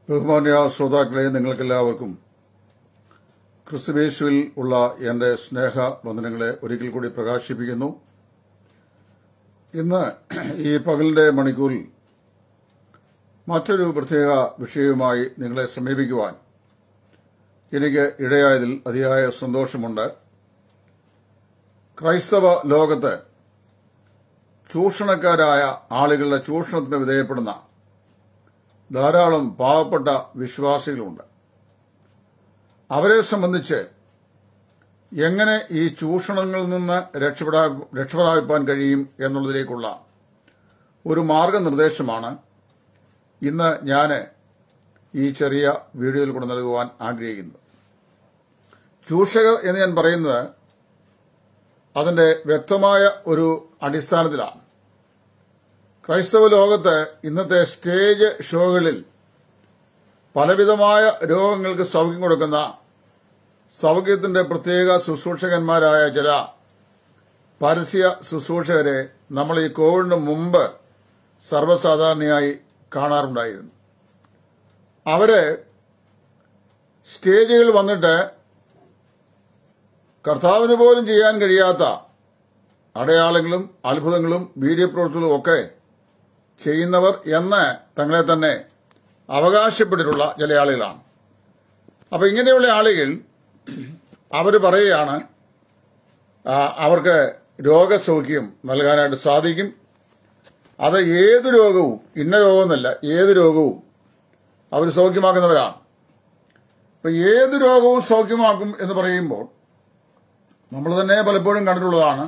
ബഹുമാന്യ ശ്രോതാക്കളെ നിങ്ങൾക്കെല്ലാവർക്കും ക്രിസ്തുവേശുവിൽ ഉള്ള എന്റെ സ്നേഹ വന്ദനങ്ങളെ ഒരിക്കൽ കൂടി പ്രകാശിപ്പിക്കുന്നു ഇന്ന് ഈ പകലിന്റെ മണിക്കൂറിൽ മറ്റൊരു പ്രത്യേക വിഷയവുമായി നിങ്ങളെ സമീപിക്കുവാൻ എനിക്ക് ഇടയായതിൽ അതിയായ സന്തോഷമുണ്ട് ക്രൈസ്തവ ലോകത്ത് ചൂഷണക്കാരായ ആളുകളുടെ ചൂഷണത്തിന് വിധേയപ്പെടുന്ന ധാരാളം പാവപ്പെട്ട വിശ്വാസികളുണ്ട് അവരെ സംബന്ധിച്ച് എങ്ങനെ ഈ ചൂഷണങ്ങളിൽ നിന്ന് രക്ഷപ്പെടാൻ കഴിയും എന്നുള്ളതിലേക്കുള്ള ഒരു മാർഗനിർദ്ദേശമാണ് ഇന്ന് ഞാൻ ഈ ചെറിയ വീഡിയോയിൽ കൂടെ നൽകുവാൻ ആഗ്രഹിക്കുന്നത് ചൂഷകർ എന്ന് ഞാൻ പറയുന്നത് അതിന്റെ വ്യക്തമായ ഒരു അടിസ്ഥാനത്തിലാണ് ക്രൈസ്തവ ലോകത്ത് ഇന്നത്തെ സ്റ്റേജ് ഷോകളിൽ പലവിധമായ രോഗങ്ങൾക്ക് സൗഖ്യം കൊടുക്കുന്ന സൗഖ്യത്തിന്റെ പ്രത്യേക ശുശ്രൂഷകന്മാരായ ചില പരസ്യ ശുശ്രൂഷകരെ നമ്മൾ ഈ കോവിഡിന് മുമ്പ് സർവ്വസാധാരണയായി കാണാറുണ്ടായിരുന്നു അവര് സ്റ്റേജുകൾ വന്നിട്ട് കർത്താവിന് പോലും ചെയ്യാൻ കഴിയാത്ത അടയാളങ്ങളും അത്ഭുതങ്ങളും വീര്യപ്രവൃത്തികളും ഒക്കെ ചെയ്യുന്നവർ എന്ന് തങ്ങളെ തന്നെ അവകാശപ്പെട്ടിട്ടുള്ള ചില ആളുകളാണ് അപ്പൊ ഇങ്ങനെയുള്ള ആളുകൾ അവർ പറയുകയാണ് അവർക്ക് രോഗസൗഖ്യം നൽകാനായിട്ട് സാധിക്കും അത് ഏത് രോഗവും ഇന്ന രോഗമെന്നല്ല ഏത് രോഗവും അവർ സൗഖ്യമാക്കുന്നവരാണ് ഇപ്പൊ ഏത് രോഗവും സൗഖ്യമാക്കും എന്ന് പറയുമ്പോൾ നമ്മൾ തന്നെ പലപ്പോഴും കണ്ടിട്ടുള്ളതാണ്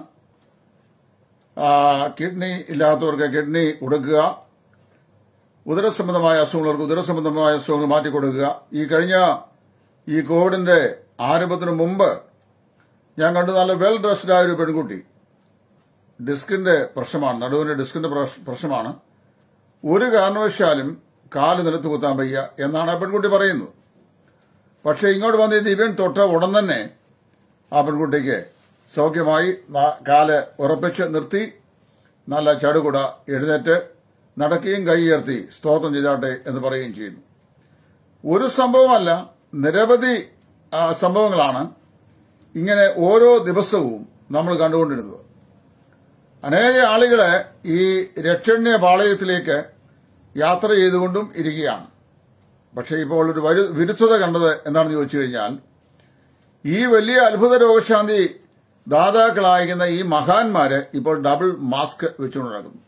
കിഡ്നി ഇല്ലാത്തവർക്ക് കിഡ്നി കൊടുക്കുക ഉദരസംബന്ധമായ അസുഖങ്ങൾക്ക് ഉദരസംബന്ധമായ അസുഖങ്ങൾ മാറ്റിക്കൊടുക്കുക ഈ കഴിഞ്ഞ ഈ കോവിഡിന്റെ ആരംഭത്തിന് മുമ്പ് ഞാൻ കണ്ടു നല്ല വെൽ ഡ്രസ്ഡ് ആയ ഒരു പെൺകുട്ടി ഡിസ്കിന്റെ പ്രശ്നമാണ് നടുവിന്റെ ഡിസ്കിന്റെ പ്രശ്നമാണ് ഒരു കാരണവശാലും കാല് നിലത്ത് കുത്താൻ വയ്യ എന്നാണ് ആ പെൺകുട്ടി പറയുന്നത് പക്ഷെ ഇങ്ങോട്ട് വന്ന് ദിവ്യൻ തൊട്ട ഉടൻ തന്നെ ആ പെൺകുട്ടിക്ക് സൗഖ്യമായി കാല് ഉറപ്പിച്ച് നിർത്തി നല്ല ചടുകുട എഴുന്നേറ്റ് നടക്കുകയും കൈ ഉയർത്തി സ്തോത്രം ചെയ്താട്ടെ എന്ന് പറയുകയും ചെയ്യുന്നു ഒരു സംഭവമല്ല നിരവധി സംഭവങ്ങളാണ് ഇങ്ങനെ ഓരോ ദിവസവും നമ്മൾ കണ്ടുകൊണ്ടിരുന്നത് അനേക ആളുകളെ ഈ രക്ഷണ്യ പാളയത്തിലേക്ക് യാത്ര ചെയ്തുകൊണ്ടും ഇരിക്കുകയാണ് പക്ഷേ ഇപ്പോൾ ഒരു വിരുദ്ധത കണ്ടത് എന്താണെന്ന് ചോദിച്ചു കഴിഞ്ഞാൽ ഈ വലിയ അത്ഭുത രോഗശാന്തി ദാതാക്കളായിരിക്കുന്ന ഈ മഹാന്മാര് ഇപ്പോൾ ഡബിൾ മാസ്ക് വെച്ചുകൊണ്ട് നടക്കുന്നു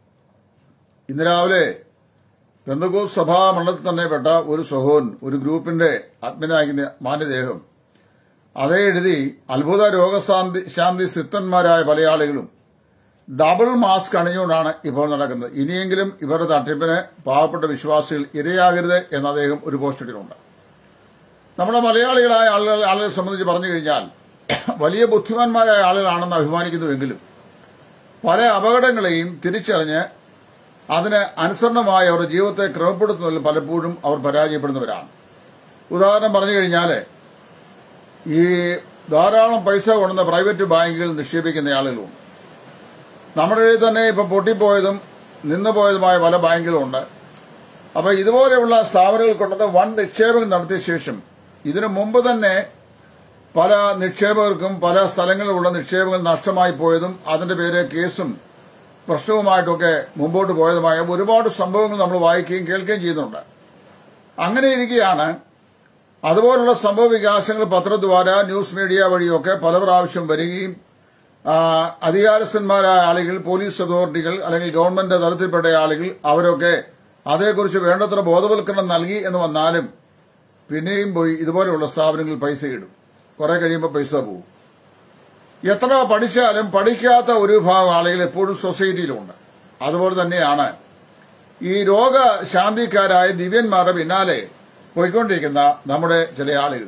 ഇന്ന് രാവിലെ ബന്ധുക്കോസ് സഭാ മണ്ഡലത്തിൽ തന്നെ പെട്ട ഒരു സഹോൻ ഒരു ഗ്രൂപ്പിന്റെ അഡ്മിനായിരിക്കുന്ന മാന്യദേഹം അതേ എഴുതി അത്ഭുത രോഗശാന്തി ശാന്തി സിദ്ധന്മാരായ പല ആളുകളും ഡബിൾ മാസ്ക് അണിഞ്ഞുകൊണ്ടാണ് ഇപ്പോൾ നടക്കുന്നത് ഇനിയെങ്കിലും ഇവരുടെ തട്ടിപ്പിന് പാവപ്പെട്ട വിശ്വാസികൾ ഇരയാകരുത് എന്ന് അദ്ദേഹം ഒരു പോസ്റ്റ് ഇട്ടിട്ടുണ്ട് നമ്മുടെ മലയാളികളായ ആളുകൾ ആളുകളെ സംബന്ധിച്ച് പറഞ്ഞു കഴിഞ്ഞാൽ വലിയ ബുദ്ധിമാന്മാരായ ആളുകളാണെന്ന് അഭിമാനിക്കുന്നുവെങ്കിലും പല അപകടങ്ങളെയും തിരിച്ചറിഞ്ഞ് അതിന് അനുസരണമായി അവരുടെ ജീവിതത്തെ ക്രമപ്പെടുത്തുന്നതിൽ പലപ്പോഴും അവർ പരാജയപ്പെടുന്നവരാണ് ഉദാഹരണം പറഞ്ഞു കഴിഞ്ഞാൽ ഈ ധാരാളം പൈസ കൊണ്ടുവന്ന പ്രൈവറ്റ് ബാങ്കുകൾ നിക്ഷേപിക്കുന്ന ആളുകളുണ്ട് നമ്മുടെ ഇടയിൽ തന്നെ ഇപ്പം പൊട്ടിപ്പോയതും നിന്നുപോയതുമായ പല ബാങ്കുകളുണ്ട് അപ്പൊ ഇതുപോലെയുള്ള സ്ഥാപനങ്ങൾ കൊണ്ടുവന്ന് വൻ നിക്ഷേപങ്ങൾ നടത്തിയ ശേഷം ഇതിനു മുമ്പ് തന്നെ പല നിക്ഷേപകർക്കും പല സ്ഥലങ്ങളിലുള്ള നിക്ഷേപങ്ങൾ നഷ്ടമായി പോയതും അതിന്റെ പേര് കേസും പ്രശ്നവുമായിട്ടൊക്കെ മുമ്പോട്ട് പോയതുമായ ഒരുപാട് സംഭവങ്ങൾ നമ്മൾ വായിക്കുകയും കേൾക്കുകയും ചെയ്യുന്നുണ്ട് അങ്ങനെ ഇരിക്കുകയാണ് അതുപോലുള്ള സംഭവ വികാസങ്ങൾ പത്രദ്വാര ന്യൂസ് മീഡിയ വഴിയൊക്കെ പല പ്രാവശ്യം വരികയും അധികാരസ്ഥന്മാരായ ആളുകൾ പോലീസ് അതോറിറ്റികൾ അല്ലെങ്കിൽ ഗവൺമെന്റ് തലത്തിൽപ്പെട്ട ആളുകൾ അവരൊക്കെ അതേക്കുറിച്ച് വേണ്ടത്ര ബോധവൽക്കരണം നൽകി എന്ന് വന്നാലും പിന്നെയും പോയി ഇതുപോലെയുള്ള സ്ഥാപനങ്ങളിൽ പൈസ ഇടും കുറെ കഴിയുമ്പോൾ പൈസ പോകും എത്ര പഠിച്ചാലും പഠിക്കാത്ത ഒരു വിഭാഗം ആളുകൾ എപ്പോഴും സൊസൈറ്റിയിലുണ്ട് അതുപോലെ തന്നെയാണ് ഈ രോഗശാന്തിക്കാരായ ദിവ്യന്മാരുടെ പിന്നാലെ പോയിക്കൊണ്ടിരിക്കുന്ന നമ്മുടെ ചില ആളുകൾ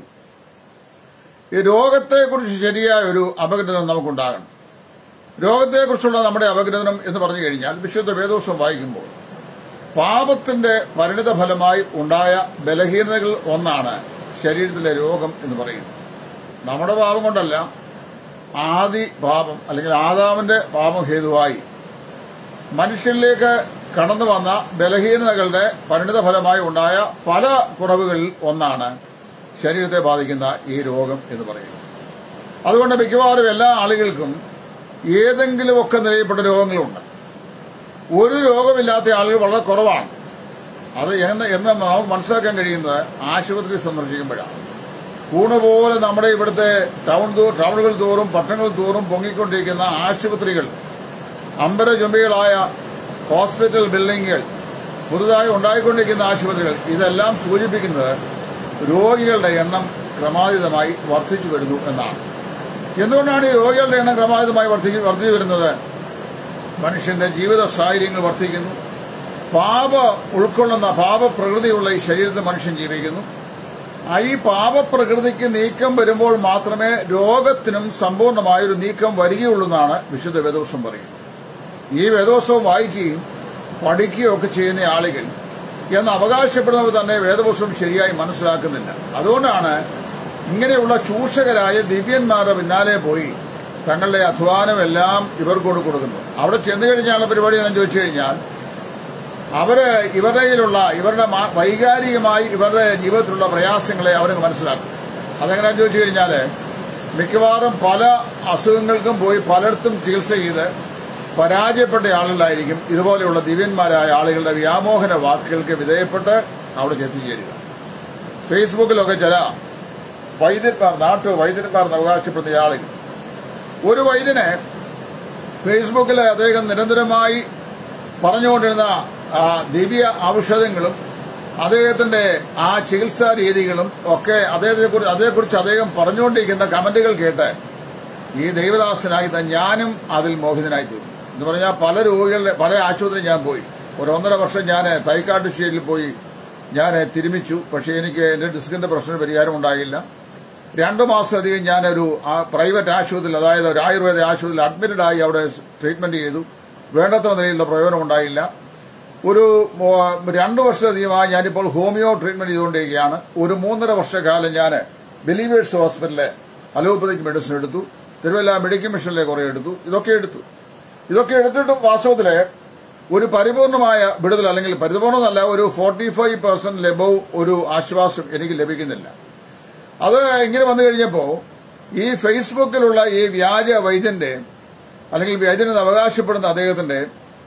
ഈ രോഗത്തെക്കുറിച്ച് ശരിയായ ഒരു അപഗ്രഥനം നമുക്കുണ്ടാകണം രോഗത്തെക്കുറിച്ചുള്ള നമ്മുടെ അപഗ്രഥനം എന്ന് പറഞ്ഞു കഴിഞ്ഞാൽ വിശുദ്ധ വേദോത്സവം വായിക്കുമ്പോൾ പാപത്തിന്റെ പരിണിത ഫലമായി ഉണ്ടായ ബലഹീനതകൾ ഒന്നാണ് ശരീരത്തിലെ രോഗം എന്ന് പറയുന്നത് നമ്മുടെ പാപം കൊണ്ടല്ല ആദി പാപം അല്ലെങ്കിൽ ആദാമിന്റെ പാപം ഹേതുവായി മനുഷ്യനിലേക്ക് കടന്നു വന്ന ബലഹീനതകളുടെ പരിണിത ഫലമായി ഉണ്ടായ പല കുറവുകളിൽ ഒന്നാണ് ശരീരത്തെ ബാധിക്കുന്ന ഈ രോഗം എന്ന് പറയുന്നത് അതുകൊണ്ട് മിക്കവാറും എല്ലാ ആളുകൾക്കും ഏതെങ്കിലുമൊക്കെ നിലയിൽപ്പെട്ട രോഗങ്ങളുണ്ട് ഒരു രോഗമില്ലാത്ത ആളുകൾ വളരെ കുറവാണ് അത് എന്ന് എന്ന് നാം മനസ്സിലാക്കാൻ കഴിയുന്നത് ആശുപത്രി സന്ദർശിക്കുമ്പോഴാണ് കൂണുപോലെ നമ്മുടെ ഇവിടുത്തെ ടൗൺ തോ- ടൗണുകൾ തോറും പട്ടണങ്ങൾ തോറും പൊങ്ങിക്കൊണ്ടിരിക്കുന്ന ആശുപത്രികൾ അമ്പരചുംബികളായ ഹോസ്പിറ്റൽ ബിൽഡിങ്ങുകൾ പുതുതായി ഉണ്ടായിക്കൊണ്ടിരിക്കുന്ന ആശുപത്രികൾ ഇതെല്ലാം സൂചിപ്പിക്കുന്നത് രോഗികളുടെ എണ്ണം ക്രമാതീതമായി വർദ്ധിച്ചു വരുന്നു എന്നാണ് എന്തുകൊണ്ടാണ് ഈ രോഗികളുടെ എണ്ണം ക്രമാതീതമായി വർദ്ധിച്ചു വർദ്ധിച്ചു വരുന്നത് മനുഷ്യന്റെ ജീവിത സാഹചര്യങ്ങൾ വർദ്ധിക്കുന്നു പാപ ഉൾക്കൊള്ളുന്ന പാപപ്രകൃതിയുള്ള ഈ ശരീരത്തിൽ മനുഷ്യൻ ജീവിക്കുന്നു ആ ഈ പാപപ്രകൃതിക്ക് നീക്കം വരുമ്പോൾ മാത്രമേ രോഗത്തിനും സമ്പൂർണമായ ഒരു നീക്കം വരികയുള്ളൂ എന്നാണ് വിശുദ്ധ വേദോസം പറയുന്നത് ഈ വേദോത്സവം വായിക്കുകയും പഠിക്കുകയും ഒക്കെ ചെയ്യുന്ന ആളുകൾ എന്ന് അവകാശപ്പെടുന്നവർ തന്നെ വേദപുസ്തകം ശരിയായി മനസ്സിലാക്കുന്നില്ല അതുകൊണ്ടാണ് ഇങ്ങനെയുള്ള ചൂഷകരായ ദിവ്യന്മാരുടെ പിന്നാലെ പോയി തങ്ങളുടെ അധ്വാനമെല്ലാം ഇവർക്കോട് കൊടുക്കുന്നു അവിടെ ചെന്നു കഴിഞ്ഞാലുള്ള പരിപാടി ഞാൻ ചോദിച്ചു കഴിഞ്ഞാൽ അവര് ഇവരുടെ കയ്യിലുള്ള ഇവരുടെ മാ- വൈകാരികമായി ഇവരുടെ ജീവിതത്തിലുള്ള പ്രയാസങ്ങളെ അവർക്ക് മനസ്സിലാക്കും അതെങ്ങനെയാണെന്ന് ചോദിച്ചു കഴിഞ്ഞാല് മിക്കവാറും പല അസുഖങ്ങൾക്കും പോയി പലയിടത്തും ചികിത്സ ചെയ്ത് പരാജയപ്പെട്ട ആളുകളായിരിക്കും ഇതുപോലെയുള്ള ദിവ്യന്മാരായ ആളുകളുടെ വ്യാമോഹന വാക്കുകൾക്ക് വിധേയപ്പെട്ട് അവിടെ എത്തിച്ചേരുക ഫേസ്ബുക്കിലൊക്കെ ചില വൈദ്യന്മാർ നാട്ടു വൈദ്യന്മാർ എന്ന് അവകാശപ്പെടുന്ന ആളുകൾ ഒരു വൈദ്യനെ ഫേസ്ബുക്കിൽ അദ്ദേഹം നിരന്തരമായി പറഞ്ഞുകൊണ്ടിരുന്ന ആ, ദിവ്യ ഔഷധങ്ങളും അദ്ദേഹത്തിന്റെ ആ ചികിത്സാ രീതികളും ഒക്കെ അദ്ദേഹത്തെക്കുറിച്ച് അതേക്കുറിച്ച് അദ്ദേഹം പറഞ്ഞുകൊണ്ടിരിക്കുന്ന കമന്റുകൾ കേട്ട് ഈ ദൈവദാസനായിരുന്ന ഞാനും അതിൽ മോഹിതനായി തീർന്നു എന്ന് പറഞ്ഞാൽ പല രോഗികളുടെ പല ആശുപത്രി ഞാൻ പോയി ഒരു ഒന്നര വർഷം ഞാൻ തൈക്കാട്ടുശ്ശേരിയിൽ പോയി ഞാൻ തിരുമിച്ചു പക്ഷേ എനിക്ക് എന്റെ ഡിസ്കിന്റെ പ്രശ്നം പരിഹാരം ഉണ്ടായില്ല രണ്ടു മാസത്തിലധികം ഞാനൊരു ആ, പ്രൈവറ്റ് ആശുപത്രിയിൽ അതായത് ഒരു ആയുർവേദ ആശുപത്രിയിൽ അഡ്മിറ്റഡ് ആയി അവിടെ ട്രീറ്റ്മെന്റ് ചെയ്തു വേണ്ടത്ര നിലയിലുള്ള പ്രയോജനം ഉണ്ടായില്ല ഒരു മോ- രണ്ടു വർഷത്തിലധികമായി ഞാനിപ്പോൾ ഹോമിയോ ട്രീറ്റ്മെന്റ് ചെയ്തുകൊണ്ടിരിക്കുകയാണ് ഒരു മൂന്നര വർഷക്കാലം ഞാൻ ബിലീവേഴ്സ് ഹോസ്പിറ്റലിലെ അലോപ്പതിക് മെഡിസിൻ എടുത്തു തിരുവല്ല മെഡിക്കൽ മിഷനിലെ കുറെ എടുത്തു ഇതൊക്കെ എടുത്തു ഇതൊക്കെ എടുത്തിട്ടും വാസ്തവത്തില് ഒരു പരിപൂർണമായ വിടുതൽ അല്ലെങ്കിൽ പരിപൂർണ്ണമല്ല ഒരു ഫോർട്ടി ഫൈവ് പെർസെന്റ് ലഭവും ഒരു ആശ്വാസം എനിക്ക് ലഭിക്കുന്നില്ല അത് ഇങ്ങനെ വന്നു കഴിഞ്ഞപ്പോ ഈ ഫേസ്ബുക്കിലുള്ള ഈ വ്യാജ വൈദ്യന്റെ അല്ലെങ്കിൽ വൈദ്യനെന്ന് അവകാശപ്പെടുന്ന അദ്ദേഹത്തിന്റെ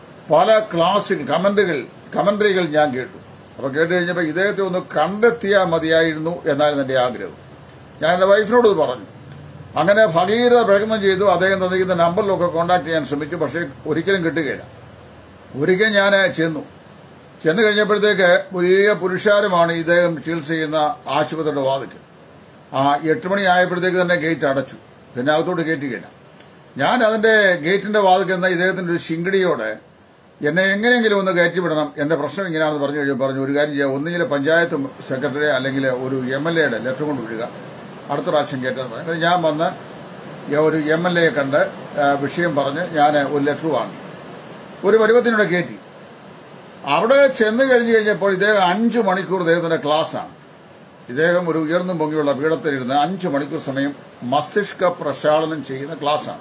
പല ക്ലാസ്സിൽ കമന്റുകൾ കമന്ററികൾ ഞാൻ കേട്ടു അപ്പൊ കേട്ട് കഴിഞ്ഞപ്പോൾ ഇദ്ദേഹത്തെ ഒന്ന് കണ്ടെത്തിയാൽ മതിയായിരുന്നു എന്നായിരുന്നു എന്റെ ആഗ്രഹം ഞാൻ എന്റെ വൈഫിനോട് ഇത് പറഞ്ഞു അങ്ങനെ ഭഗീരഥ പ്രയത്നം ചെയ്തു അദ്ദേഹം തന്നിരിക്കുന്ന നമ്പറിലൊക്കെ കോൺടാക്ട് ചെയ്യാൻ ശ്രമിച്ചു പക്ഷേ ഒരിക്കലും കിട്ടുകയില്ല ഒരിക്കൽ ഞാൻ ചെന്നു ചെന്ന് കഴിഞ്ഞപ്പോഴത്തേക്ക് വലിയ പുരുഷാരമാണ് ഇദ്ദേഹം ചികിത്സ ചെയ്യുന്ന ആശുപത്രിയുടെ വാതിക്ക് ആ എട്ട് മണി ആയപ്പോഴത്തേക്ക് തന്നെ ഗേറ്റ് അടച്ചു പിന്നെ അകത്തോട്ട് കയറ്റുകയില്ല ഞാൻ അതിന്റെ ഗേറ്റിന്റെ വാതിൽ എന്ന ഇദ്ദേഹത്തിന്റെ ഒരു ശിങ്കടിയോടെ എന്നെ എങ്ങനെയെങ്കിലും ഒന്ന് കയറ്റിവിടണം എന്റെ പ്രശ്നം ഇങ്ങനെയാണെന്ന് പറഞ്ഞു കഴിഞ്ഞപ്പോൾ പറഞ്ഞു ഒരു കാര്യം ചെയ്യാം ഒന്നുകിൽ പഞ്ചായത്ത് സെക്രട്ടറി അല്ലെങ്കിൽ ഒരു എം എൽ എയുടെ ലെറ്റർ കൊണ്ട് വിടുക അടുത്ത പ്രാവശ്യം കയറ്റെന്ന് പറഞ്ഞു അങ്ങനെ ഞാൻ വന്ന് ഒരു എം എൽ എയെ കണ്ട് ആ, വിഷയം പറഞ്ഞ് ഞാൻ ഒരു ലെറ്റർ വാങ്ങി ഒരു പരുവത്തിനൂടെ കയറ്റി അവിടെ ചെന്ന് കഴിഞ്ഞു കഴിഞ്ഞപ്പോൾ ഇദ്ദേഹം അഞ്ചു മണിക്കൂർ ഇദ്ദേഹത്തിന്റെ ക്ലാസ്സാണ് ഇദ്ദേഹം ഒരു ഉയർന്നും പൊങ്ങിയുള്ള പീഠത്തിലിരുന്ന് അഞ്ചു മണിക്കൂർ സമയം മസ്തിഷ്ക പ്രക്ഷാളനം ചെയ്യുന്ന ക്ലാസ്സാണ്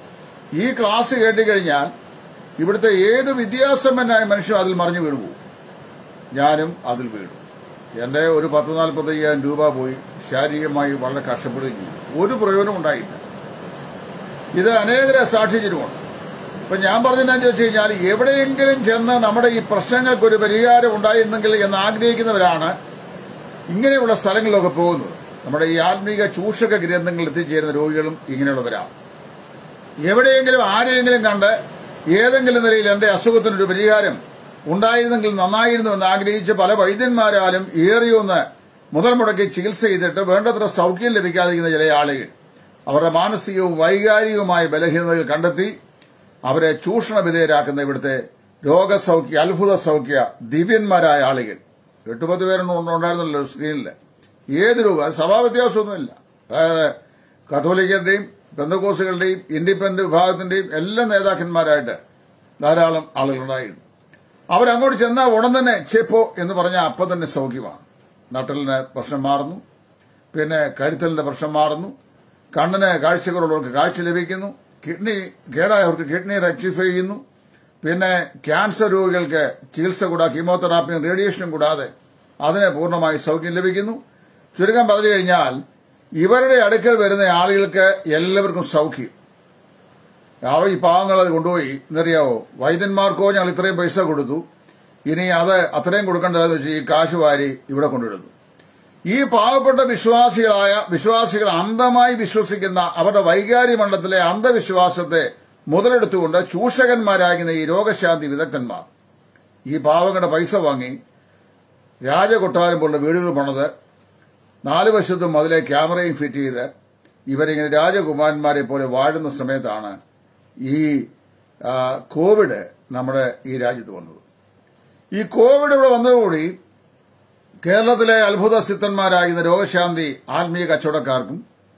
ഈ ക്ലാസ് കേട്ടുകഴിഞ്ഞാൽ ഇവിടുത്തെ ഏത് വിദ്യാസമ്പന്നായ മനുഷ്യനും അതിൽ മറിഞ്ഞു വീണു പോകും ഞാനും അതിൽ വീണു എന്റെ ഒരു പത്ത് നാൽപ്പത്തയ്യായിരം രൂപ പോയി ശാരീരികമായി വളരെ കഷ്ടപ്പെടുകയും ചെയ്തു ഒരു പ്രയോജനം ഉണ്ടായില്ല ഇത് അനേകരെ സാക്ഷിച്ചിട്ടുമുണ്ട് ഇപ്പൊ ഞാൻ പറഞ്ഞെന്നു വെച്ച് കഴിഞ്ഞാൽ എവിടെയെങ്കിലും ചെന്ന് നമ്മുടെ ഈ പ്രശ്നങ്ങൾക്ക് ഒരു പരിഹാരം ഉണ്ടായിരുന്നെങ്കിൽ എന്ന് ആഗ്രഹിക്കുന്നവരാണ് ഇങ്ങനെയുള്ള സ്ഥലങ്ങളിലൊക്കെ പോകുന്നത് നമ്മുടെ ഈ ആത്മീക ചൂഷക ഗ്രന്ഥങ്ങളിൽ എത്തിച്ചേരുന്ന രോഗികളും ഇങ്ങനെയുള്ളവരാണ് എവിടെയെങ്കിലും ആരെയെങ്കിലും കണ്ട് ഏതെങ്കിലും നിലയിൽ എന്റെ അസുഖത്തിനൊരു പരിഹാരം ഉണ്ടായിരുന്നെങ്കിൽ നന്നായിരുന്നു എന്ന് ആഗ്രഹിച്ച് പല വൈദ്യന്മാരാലും ഏറിയൊന്ന് മുതൽ മുടക്കി ചികിത്സ ചെയ്തിട്ട് വേണ്ടത്ര സൗഖ്യം ലഭിക്കാതിരിക്കുന്ന ചില ആളുകൾ അവരുടെ മാനസികവും വൈകാരികവുമായ ബലഹീനതകൾ കണ്ടെത്തി അവരെ ചൂഷണ വിധേയരാക്കുന്ന ഇവിടുത്തെ രോഗസൗഖ്യ അത്ഭുത സൗഖ്യ ദിവ്യന്മാരായ ആളുകൾ എട്ടുപത്ത് പേരൊന്നും ഉണ്ടായിരുന്നല്ലോ സ്ക്രീനിൽ ഏത് രൂപ സഭാവ്യത്യാസമൊന്നുമില്ല അതായത് കത്തോലിക്കരുടെയും ബന്ധുക്കോസുകളുടെയും ഇൻഡിപെൻഡന്റ് വിഭാഗത്തിന്റെയും എല്ലാ നേതാക്കന്മാരായിട്ട് ധാരാളം ആളുകളുണ്ടായിരുന്നു അവരങ്ങോട്ട് ചെന്നാൽ ഉടൻ തന്നെ ചെപ്പോ എന്ന് പറഞ്ഞാൽ അപ്പം തന്നെ സൗഖ്യമാണ് നട്ടലിന് പ്രശ്നം മാറുന്നു പിന്നെ കഴുത്തലിന്റെ പ്രശ്നം മാറുന്നു കണ്ണിന് കാഴ്ചകളുള്ളവർക്ക് കാഴ്ച ലഭിക്കുന്നു കിഡ്നി കേടായവർക്ക് കിഡ്നി റെക്ടിഫൈ ചെയ്യുന്നു പിന്നെ ക്യാൻസർ രോഗികൾക്ക് ചികിത്സ കൂടാതെ കീമോതെറാപ്പിയും റേഡിയേഷനും കൂടാതെ അതിന് പൂർണ്ണമായി സൗഖ്യം ലഭിക്കുന്നു ചുരുക്കം പറഞ്ഞു കഴിഞ്ഞാൽ ഇവരുടെ അടുക്കൽ വരുന്ന ആളുകൾക്ക് എല്ലാവർക്കും സൗഖ്യം അവർ ഈ പാവങ്ങൾ അത് കൊണ്ടുപോയി എന്നറിയാവോ വൈദ്യന്മാർക്കോ ഞങ്ങൾ ഇത്രയും പൈസ കൊടുത്തു ഇനി അത് അത്രയും കൊടുക്കേണ്ടതെന്ന് വെച്ച് ഈ കാശ് വാരി ഇവിടെ കൊണ്ടിടുന്നു ഈ പാവപ്പെട്ട വിശ്വാസികളായ വിശ്വാസികൾ അന്ധമായി വിശ്വസിക്കുന്ന അവരുടെ വൈകാര്യ മണ്ഡലത്തിലെ അന്ധവിശ്വാസത്തെ മുതലെടുത്തുകൊണ്ട് ചൂഷകന്മാരാകുന്ന ഈ രോഗശാന്തി വിദഗ്ധന്മാർ ഈ പാവങ്ങളുടെ പൈസ വാങ്ങി രാജകൊട്ടാരം പോലുള്ള വീടുകൾ പണിത് നാല് വശത്തും അതിലെ ക്യാമറയും ഫിറ്റ് ചെയ്ത് ഇവരിങ്ങനെ രാജകുമാരന്മാരെ പോലെ വാഴുന്ന സമയത്താണ് ഈ ആ, കോവിഡ് നമ്മുടെ ഈ രാജ്യത്ത് വന്നത് ഈ കോവിഡ് ഇവിടെ വന്നതോടുകൂടി കേരളത്തിലെ അത്ഭുത സിദ്ധന്മാരാകുന്ന രോഗശാന്തി ആത്മീയ കച്ചവടക്കാർക്കും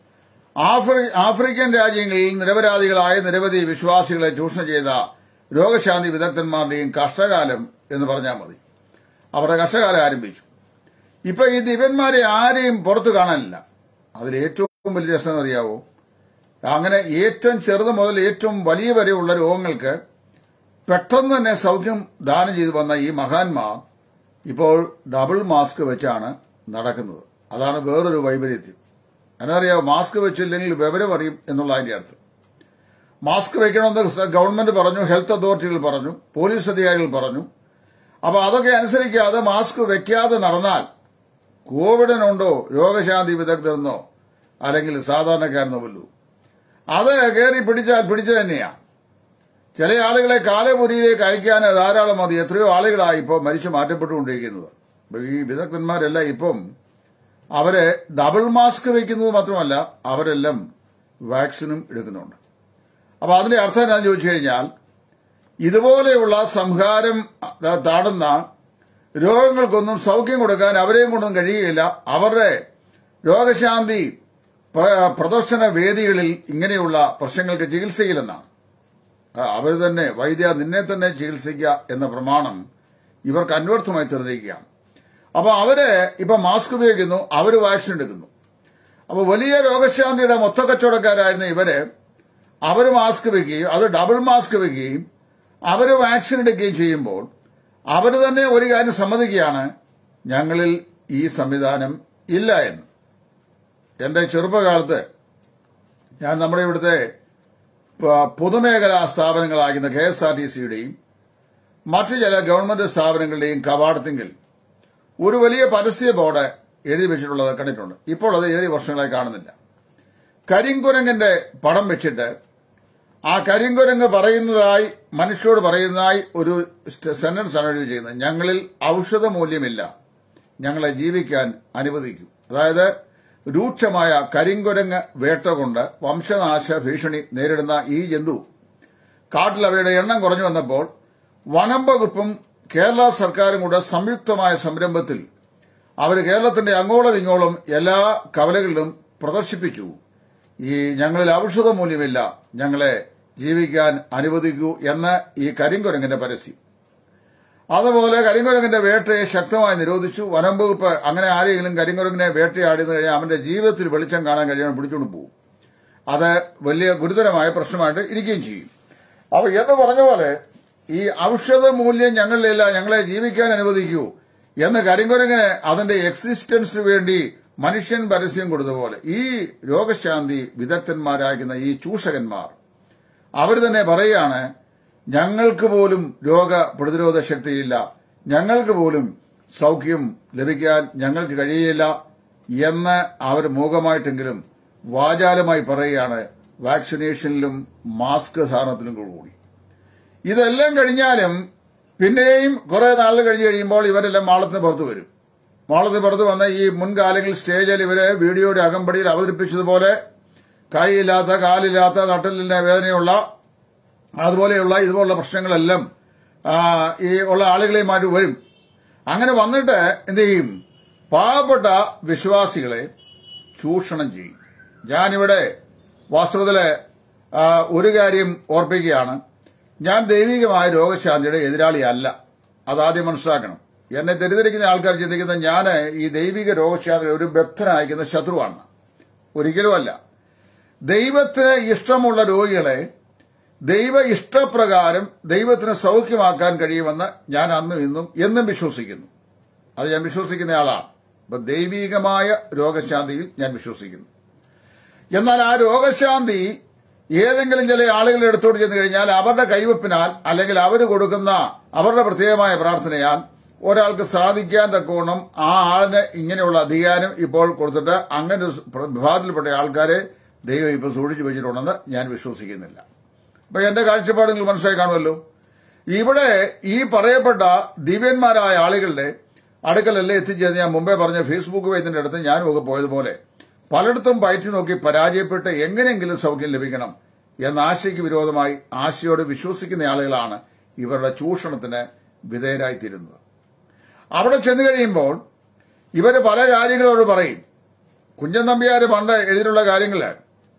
ആഫ്രി- ആഫ്രിക്കൻ രാജ്യങ്ങളിൽ നിരപരാധികളായ നിരവധി വിശ്വാസികളെ ചൂഷണം ചെയ്ത രോഗശാന്തി വിദഗ്ധന്മാരുടെയും കഷ്ടകാലം എന്ന് പറഞ്ഞാൽ മതി അവരുടെ കഷ്ടകാലം ആരംഭിച്ചു ഇപ്പൊ ഈ ദിവ്യന്മാരെ ആരെയും പുറത്തു കാണാനില്ല അതിൽ ഏറ്റവും വലിയ രസം അറിയാവോ അങ്ങനെ ഏറ്റവും ചെറുത് മുതൽ ഏറ്റവും വലിയ വരെയുള്ള രോഗങ്ങൾക്ക് പെട്ടെന്ന് തന്നെ സൗഖ്യം ദാനം ചെയ്തു വന്ന ഈ മഹാന്മാർ ഇപ്പോൾ ഡബിൾ മാസ്ക് വെച്ചാണ് നടക്കുന്നത് അതാണ് വേറൊരു വൈപരീത്യം എന്നറിയാമോ മാസ്ക് വെച്ചില്ലെങ്കിൽ വിവരം അറിയും എന്നുള്ള അതിന്റെ അർത്ഥം മാസ്ക് വെക്കണമെന്ന് സ- ഗവൺമെന്റ് പറഞ്ഞു ഹെൽത്ത് അതോറിറ്റികൾ പറഞ്ഞു പോലീസ് അധികാരികൾ പറഞ്ഞു അപ്പൊ അതൊക്കെ അനുസരിക്കാതെ മാസ്ക് വെക്കാതെ നടന്നാൽ കോവിഡിനുണ്ടോ രോഗശാന്തി വിദഗ്ധരെന്നോ അല്ലെങ്കിൽ സാധാരണക്കാരെന്നോ വല്ലൂ അത് കയറി പിടിച്ചാൽ പിടിച്ചു തന്നെയാണ് ചില ആളുകളെ കാലപുരിയിലേക്ക് അയക്കാൻ ധാരാളം മതി എത്രയോ ആളുകളായി ഇപ്പോൾ മരിച്ചു മാറ്റപ്പെട്ടുകൊണ്ടിരിക്കുന്നത് ഇപ്പൊ ഈ വിദഗ്ധന്മാരെല്ലാം ഇപ്പം അവര് ഡബിൾ മാസ്ക് വെക്കുന്നത് മാത്രമല്ല അവരെല്ലാം വാക്സിനും എടുക്കുന്നുണ്ട് അപ്പൊ അതിന്റെ അർത്ഥം എന്താണെന്ന് ചോദിച്ചു കഴിഞ്ഞാൽ ഇതുപോലെയുള്ള സംഹാരം ത- താടുന്ന രോഗങ്ങൾക്കൊന്നും സൗഖ്യം കൊടുക്കാൻ അവരെയും കൊണ്ടൊന്നും കഴിയുകയില്ല അവരുടെ രോഗശാന്തി പ്ര- പ്രദർശന വേദികളിൽ ഇങ്ങനെയുള്ള പ്രശ്നങ്ങൾക്ക് ചികിത്സയില്ലെന്നാണ് അവർ തന്നെ വൈദ്യ നിന്നെ തന്നെ ചികിത്സിക്കുക എന്ന പ്രമാണം ഇവർക്ക് അന്വർത്ഥമായി തീർന്നിരിക്കുകയാണ് അപ്പൊ അവര് ഇപ്പൊ മാസ്ക് ഉപയോഗിക്കുന്നു അവര് വാക്സിൻ എടുക്കുന്നു അപ്പൊ വലിയ രോഗശാന്തിയുടെ മൊത്തക്കച്ചവടക്കാരായിരുന്ന ഇവര് അവര് മാസ്ക് വെക്കുകയും അത് ഡബിൾ മാസ്ക് വെക്കുകയും അവര് വാക്സിൻ എടുക്കുകയും ചെയ്യുമ്പോൾ അവര് തന്നെ ഒരു കാര്യം സമ്മതിക്കുകയാണ് ഞങ്ങളിൽ ഈ സംവിധാനം ഇല്ല എന്ന് എന്റെ ചെറുപ്പകാലത്ത് ഞാൻ നമ്മുടെ ഇവിടുത്തെ പ- പൊതുമേഖലാ സ്ഥാപനങ്ങളാകുന്ന കെ എസ് ആർ ടി സിയുടെയും മറ്റു ചില ഗവൺമെന്റ് സ്ഥാപനങ്ങളുടെയും കവാടത്തിങ്കിൽ ഒരു വലിയ പരസ്യ ബോർഡ് എഴുതി വെച്ചിട്ടുള്ളത് കണ്ടിട്ടുണ്ട് ഇപ്പോൾ അത് ഏഴ് വർഷങ്ങളായി കാണുന്നില്ല കരിങ്കുരങ്ങന്റെ പടം വെച്ചിട്ട് ആ കരിങ്കുരങ്ങ് പറയുന്നതായി മനുഷ്യരോട് പറയുന്നതായി ഒരു സെന്റൻസ് ആണ് എഴുതി ചെയ്യുന്നത് ഞങ്ങളിൽ ഔഷധ മൂല്യമില്ല ഞങ്ങളെ ജീവിക്കാൻ അനുവദിക്കൂ അതായത് രൂക്ഷമായ കരിങ്കുരങ്ങ് വേട്ട കൊണ്ട് വംശനാശ ഭീഷണി നേരിടുന്ന ഈ ജന്തു കാട്ടിൽ അവയുടെ എണ്ണം കുറഞ്ഞു വന്നപ്പോൾ വനം വകുപ്പും കേരള സർക്കാരും കൂടെ സംയുക്തമായ സംരംഭത്തിൽ അവർ കേരളത്തിന്റെ അങ്ങോളം ഇങ്ങോളം എല്ലാ കവലകളിലും പ്രദർശിപ്പിച്ചു ഈ ഞങ്ങളിൽ ഔഷധ മൂല്യമില്ല ഞങ്ങളെ ജീവിക്കാൻ അനുവദിക്കൂ എന്ന് ഈ കരിങ്കുരങ്ങിന്റെ പരസ്യം അതുപോലെ കരിങ്കുരങ്ങിന്റെ വേട്ടയെ ശക്തമായി നിരോധിച്ചു വനം വകുപ്പ് അങ്ങനെ ആരെങ്കിലും കരിങ്കുരങ്ങിനെ വേട്ടയാടുന്നു കഴിഞ്ഞാൽ അവന്റെ ജീവിതത്തിൽ വെളിച്ചം കാണാൻ കഴിയണം പിടിച്ചുകൊണ്ട് പോകും അത് വലിയ ഗുരുതരമായ പ്രശ്നമായിട്ട് ഇരിക്കുകയും ചെയ്യും അപ്പൊ എന്ന് പറഞ്ഞ പോലെ ഈ ഔഷധ മൂല്യം ഞങ്ങളിലില്ല ഞങ്ങളെ ജീവിക്കാൻ അനുവദിക്കൂ എന്ന് കരിങ്കുരങ്ങിന് അതിന്റെ എക്സിസ്റ്റൻസിന് വേണ്ടി മനുഷ്യൻ പരസ്യം കൊടുത്തപോലെ ഈ രോഗശാന്തി വിദഗ്ധന്മാരാകുന്ന ഈ ചൂഷകന്മാർ അവർ തന്നെ പറയുകയാണ് ഞങ്ങൾക്ക് പോലും രോഗ പ്രതിരോധ ശക്തിയില്ല ഞങ്ങൾക്ക് പോലും സൗഖ്യം ലഭിക്കാൻ ഞങ്ങൾക്ക് കഴിയില്ല എന്ന് അവർ മൂകമായിട്ടെങ്കിലും വാചാലമായി പറയുകയാണ് വാക്സിനേഷനിലും മാസ്ക് ധാരണത്തിലും കൂടി ഇതെല്ലാം കഴിഞ്ഞാലും പിന്നെയും കുറെ നാളുകൾ കഴിഞ്ഞ് കഴിയുമ്പോൾ ഇവരെല്ലാം മാളത്തിന് പുറത്തു വരും മാളത്തിന് പുറത്ത് വന്ന ഈ മുൻകാലങ്ങളിൽ സ്റ്റേജിൽ ഇവരെ വീഡിയോയുടെ അകമ്പടിയിൽ അവതരിപ്പിച്ചതുപോലെ കൈയില്ലാത്ത കാലില്ലാത്ത നട്ടലിന്റെ വേദനയുള്ള അതുപോലെയുള്ള ഇതുപോലുള്ള പ്രശ്നങ്ങളെല്ലാം ആ, ഈ ഉള്ള ആളുകളെയുമായിട്ട് വരും അങ്ങനെ വന്നിട്ട് എന്ത് ചെയ്യും പാവപ്പെട്ട വിശ്വാസികളെ ചൂഷണം ചെയ്യും ഞാനിവിടെ വാസ്തവത്തില് ആ, ഒരു കാര്യം ഓർപ്പിക്കുകയാണ് ഞാൻ ദൈവികമായ രോഗശാന്തിയുടെ എതിരാളിയല്ല അതാദ്യം മനസ്സിലാക്കണം എന്നെ തെറ്റിദ്ധരിക്കുന്ന ആൾക്കാർ ചിന്തിക്കുന്നത് ഞാൻ ഈ ദൈവിക രോഗശാന്തിയുടെ ഒരു ബദ്ധനയക്കുന്ന ശത്രുവാണ് ഒരിക്കലുമല്ല ദൈവത്തിന് ഇഷ്ടമുള്ള രോഗികളെ ദൈവ ഇഷ്ടപ്രകാരം ദൈവത്തിന് സൗഖ്യമാക്കാൻ കഴിയുമെന്ന് ഞാൻ അന്നും ഇന്നും എന്നും വിശ്വസിക്കുന്നു അത് ഞാൻ വിശ്വസിക്കുന്ന ആളാണ് അപ്പൊ ദൈവികമായ രോഗശാന്തിയിൽ ഞാൻ വിശ്വസിക്കുന്നു എന്നാൽ ആ രോഗശാന്തി ഏതെങ്കിലും ചില ആളുകൾ എടുത്തോട്ട് ചെന്ന് കഴിഞ്ഞാൽ അവരുടെ കൈവപ്പിനാൽ അല്ലെങ്കിൽ അവർ കൊടുക്കുന്ന അവരുടെ പ്രത്യേകമായ പ്രാർത്ഥനയാൽ ഒരാൾക്ക് സാധിക്കാൻ തക്കവണ്ണം ആ ആളിന് ഇങ്ങനെയുള്ള അധികാരം ഇപ്പോൾ കൊടുത്തിട്ട് അങ്ങനെ ഒരു വിഭാഗത്തിൽപ്പെട്ട ആൾക്കാരെ ദൈവം ഇപ്പോൾ സൂക്ഷിച്ചു വെച്ചിട്ടുണ്ടെന്ന് ഞാൻ വിശ്വസിക്കുന്നില്ല അപ്പൊ എന്റെ കാഴ്ചപ്പാട് നിങ്ങൾ മനസ്സിലായി കാണുമല്ലോ ഇവിടെ ഈ പറയപ്പെട്ട ദിവ്യന്മാരായ ആളുകളുടെ അടുക്കലല്ലേ എത്തിച്ചേർന്ന് ഞാൻ മുമ്പേ പറഞ്ഞ ഫേസ്ബുക്ക് പേജിന്റെ അടുത്ത് ഞാനും ഒക്കെ പോയതുപോലെ പലയിടത്തും പയറ്റി നോക്കി പരാജയപ്പെട്ട് എങ്ങനെയെങ്കിലും സൗഖ്യം ലഭിക്കണം എന്ന ആശയ്ക്ക് വിരോധമായി ആശയോട് വിശ്വസിക്കുന്ന ആളുകളാണ് ഇവരുടെ ചൂഷണത്തിന് വിധേയരായിത്തീരുന്നത് അവിടെ ചെന്നു കഴിയുമ്പോൾ ഇവര് പല കാര്യങ്ങളോട് പറയും കുഞ്ചൻ നമ്പ്യാര് പണ്ട് എഴുതിയിട്ടുള്ള കാര്യങ്ങള്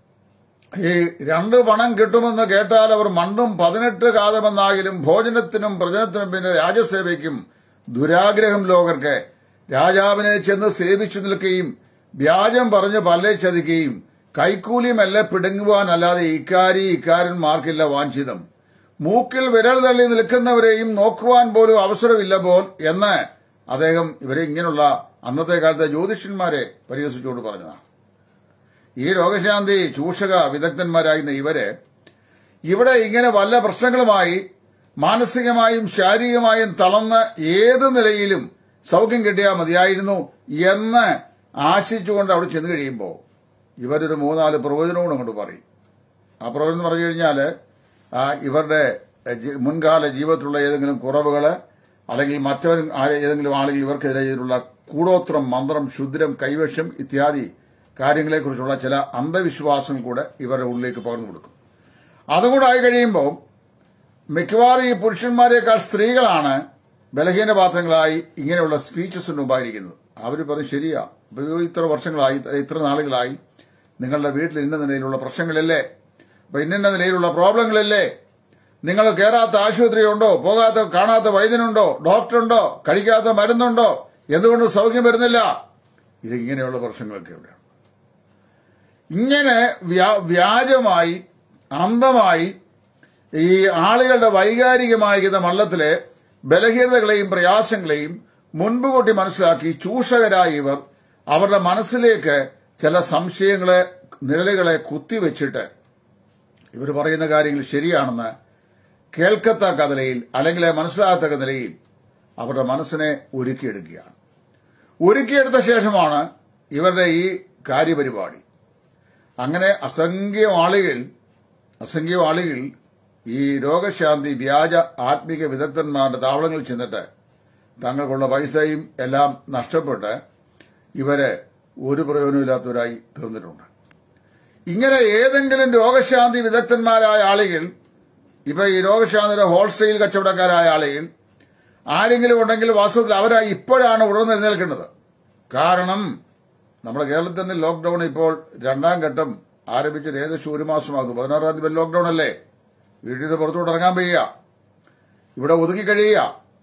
ഈ രണ്ട് പണം കിട്ടുമെന്ന് കേട്ടാൽ അവർ മണ്ടും പതിനെട്ട് കാലമെന്നാകിലും ഭോജനത്തിനും പ്രജനത്തിനും പിന്നെ രാജസേവയ്ക്കും ദുരാഗ്രഹം ലോകർക്ക് രാജാവിനെ ചെന്ന് സേവിച്ചു നിൽക്കുകയും വ്യാജം പറഞ്ഞ് പല്ലേ ചതിക്കുകയും കൈക്കൂലി മെല്ലെ പിടുങ്ങുവാനല്ലാതെ ഇക്കാരി ഇക്കാരന്മാർക്കില്ല വാഞ്ചിതം മൂക്കിൽ വിരൽ തള്ളി നിൽക്കുന്നവരെയും നോക്കുവാൻ പോലും അവസരമില്ല പോൽ എന്ന് അദ്ദേഹം ഇവരെ ഇങ്ങനെയുള്ള അന്നത്തെ കാലത്തെ ജ്യോതിഷന്മാരെ പരിഹസിച്ചുകൊണ്ട് പറഞ്ഞതാണ് ഈ രോഗശാന്തി ചൂഷക വിദഗ്ധന്മാരായിരുന്ന ഇവര് ഇവിടെ ഇങ്ങനെ വല്ല പ്രശ്നങ്ങളുമായി മാനസികമായും ശാരീരികമായും തളർന്ന് ഏത് നിലയിലും സൗഖ്യം കിട്ടിയാൽ മതിയായിരുന്നു എന്ന് ആശിച്ചുകൊണ്ട് അവിടെ ചെന്ന് കഴിയുമ്പോൾ ഇവരൊരു മൂന്നാല് പ്രവചനവും കൊണ്ട് പറയും ആ പ്രവചനം പറഞ്ഞു കഴിഞ്ഞാൽ ഇവരുടെ ജി- മുൻകാല ജീവിതത്തിലുള്ള ഏതെങ്കിലും കുറവുകൾ അല്ലെങ്കിൽ മറ്റൊരു ആരെ- ഏതെങ്കിലും ആളുകൾ ഇവർക്കെതിരെ ചെയ്തിട്ടുള്ള കൂടോത്രം മന്ത്രം ശുദ്രം കൈവശം ഇത്യാദി കാര്യങ്ങളെക്കുറിച്ചുള്ള ചില അന്ധവിശ്വാസം കൂടെ ഇവരുടെ ഉള്ളിലേക്ക് പകർന്നു കൊടുക്കും അതുകൂടെ ആയി കഴിയുമ്പോൾ മിക്കവാറും ഈ പുരുഷന്മാരെക്കാൾ സ്ത്രീകളാണ് ബലഹീന പാത്രങ്ങളായി ഇങ്ങനെയുള്ള സ്പീച്ചസിന് മുമ്പായിരിക്കുന്നത് അവർ പറയും ശരിയാ ഇപ്പൊ ഇത്ര വർഷങ്ങളായി ഇത്ര നാളുകളായി നിങ്ങളുടെ വീട്ടിൽ ഇന്ന നിലയിലുള്ള പ്രശ്നങ്ങളില്ലേ അപ്പൊ ഇന്ന നിലയിലുള്ള പ്രോബ്ലങ്ങളില്ലേ നിങ്ങൾ കയറാത്ത ആശുപത്രിയുണ്ടോ പോകാത്ത കാണാത്ത വൈദ്യനുണ്ടോ ഡോക്ടറുണ്ടോ കഴിക്കാത്ത മരുന്നുണ്ടോ എന്തുകൊണ്ട് സൗഖ്യം വരുന്നില്ല ഇത് ഇങ്ങനെയുള്ള പ്രശ്നങ്ങളൊക്കെ ഇവിടെയാണ് ഇങ്ങനെ വ്യാ- വ്യാജമായി അന്ധമായി ഈ ആളുകളുടെ വൈകാരികമായിരിക്കുന്ന മള്ളത്തിലെ ബലഹീനതകളെയും പ്രയാസങ്ങളെയും മുൻപ് കൂട്ടി മനസ്സിലാക്കി ചൂഷകരായ ഇവർ അവരുടെ മനസ്സിലേക്ക് ചില സംശയങ്ങളെ നിഴലുകളെ കുത്തിവെച്ചിട്ട് ഇവർ പറയുന്ന കാര്യങ്ങൾ ശരിയാണെന്ന് കേൾക്കത്തക്ക നിലയിൽ അല്ലെങ്കിൽ മനസ്സിലാകത്തക്ക നിലയിൽ അവരുടെ മനസ്സിനെ ഒരുക്കിയെടുക്കുകയാണ് ഒരുക്കിയെടുത്ത ശേഷമാണ് ഇവരുടെ ഈ കാര്യപരിപാടി അങ്ങനെ അസംഖ്യം ആളുകൾ അസംഖ്യം ആളുകൾ ഈ രോഗശാന്തി വ്യാജ ആത്മീക വിദഗ്ധന്മാരുടെ താവളങ്ങളിൽ ചെന്നിട്ട് തങ്ങൾക്കുള്ള പൈസയും എല്ലാം നഷ്ടപ്പെട്ട് ഇവരെ ഒരു പ്രയോജനമില്ലാത്തവരായി തീർന്നിട്ടുണ്ട് ഇങ്ങനെ ഏതെങ്കിലും രോഗശാന്തി വിദഗ്ധന്മാരായ ആളുകൾ ഇപ്പൊ ഈ രോഗശാന്തിയുടെ ഹോൾസെയിൽ കച്ചവടക്കാരായ ആളുകൾ ആരെങ്കിലും ഉണ്ടെങ്കിൽ വാസ്തവത്തിൽ അവരാ ഇപ്പോഴാണ് ഉണർന്നെഴുന്നേൽക്കേണ്ടത് കാരണം നമ്മുടെ കേരളത്തിൽ തന്നെ ലോക്ഡൌൺ ഇപ്പോൾ രണ്ടാം ഘട്ടം ആരംഭിച്ചിട്ട് ഏകദേശം ഒരു മാസമാകുന്നു പതിനാറാം തീയതി ലോക്ഡൌൺ അല്ലേ വീട്ടിൽ നിന്ന് പുറത്തോട്ട് ഇറങ്ങാൻ വയ്യ ഇവിടെ ഒതുങ്ങിക്കഴിയുക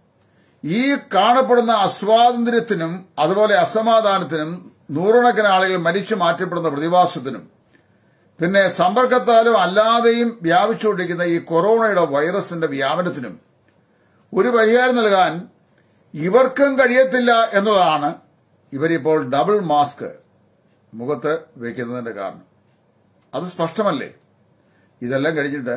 ഈ കാണപ്പെടുന്ന അസ്വാതന്ത്ര്യത്തിനും അതുപോലെ അസമാധാനത്തിനും നൂറുകണക്കിന് ആളുകൾ മരിച്ചു മാറ്റപ്പെടുന്ന പ്രതിഭാസത്തിനും പിന്നെ സമ്പർക്കത്താലും അല്ലാതെയും വ്യാപിച്ചുകൊണ്ടിരിക്കുന്ന ഈ കൊറോണയുടെ വൈറസിന്റെ വ്യാപനത്തിനും ഒരു പരിഹാരം നൽകാൻ ഇവർക്കും കഴിയത്തില്ല എന്നതാണ് ഇവരിപ്പോൾ ഡബിൾ മാസ്ക് മുഖത്ത് വയ്ക്കുന്നതിന്റെ കാരണം അത് സ്പഷ്ടമല്ലേ ഇതെല്ലാം കഴിഞ്ഞിട്ട്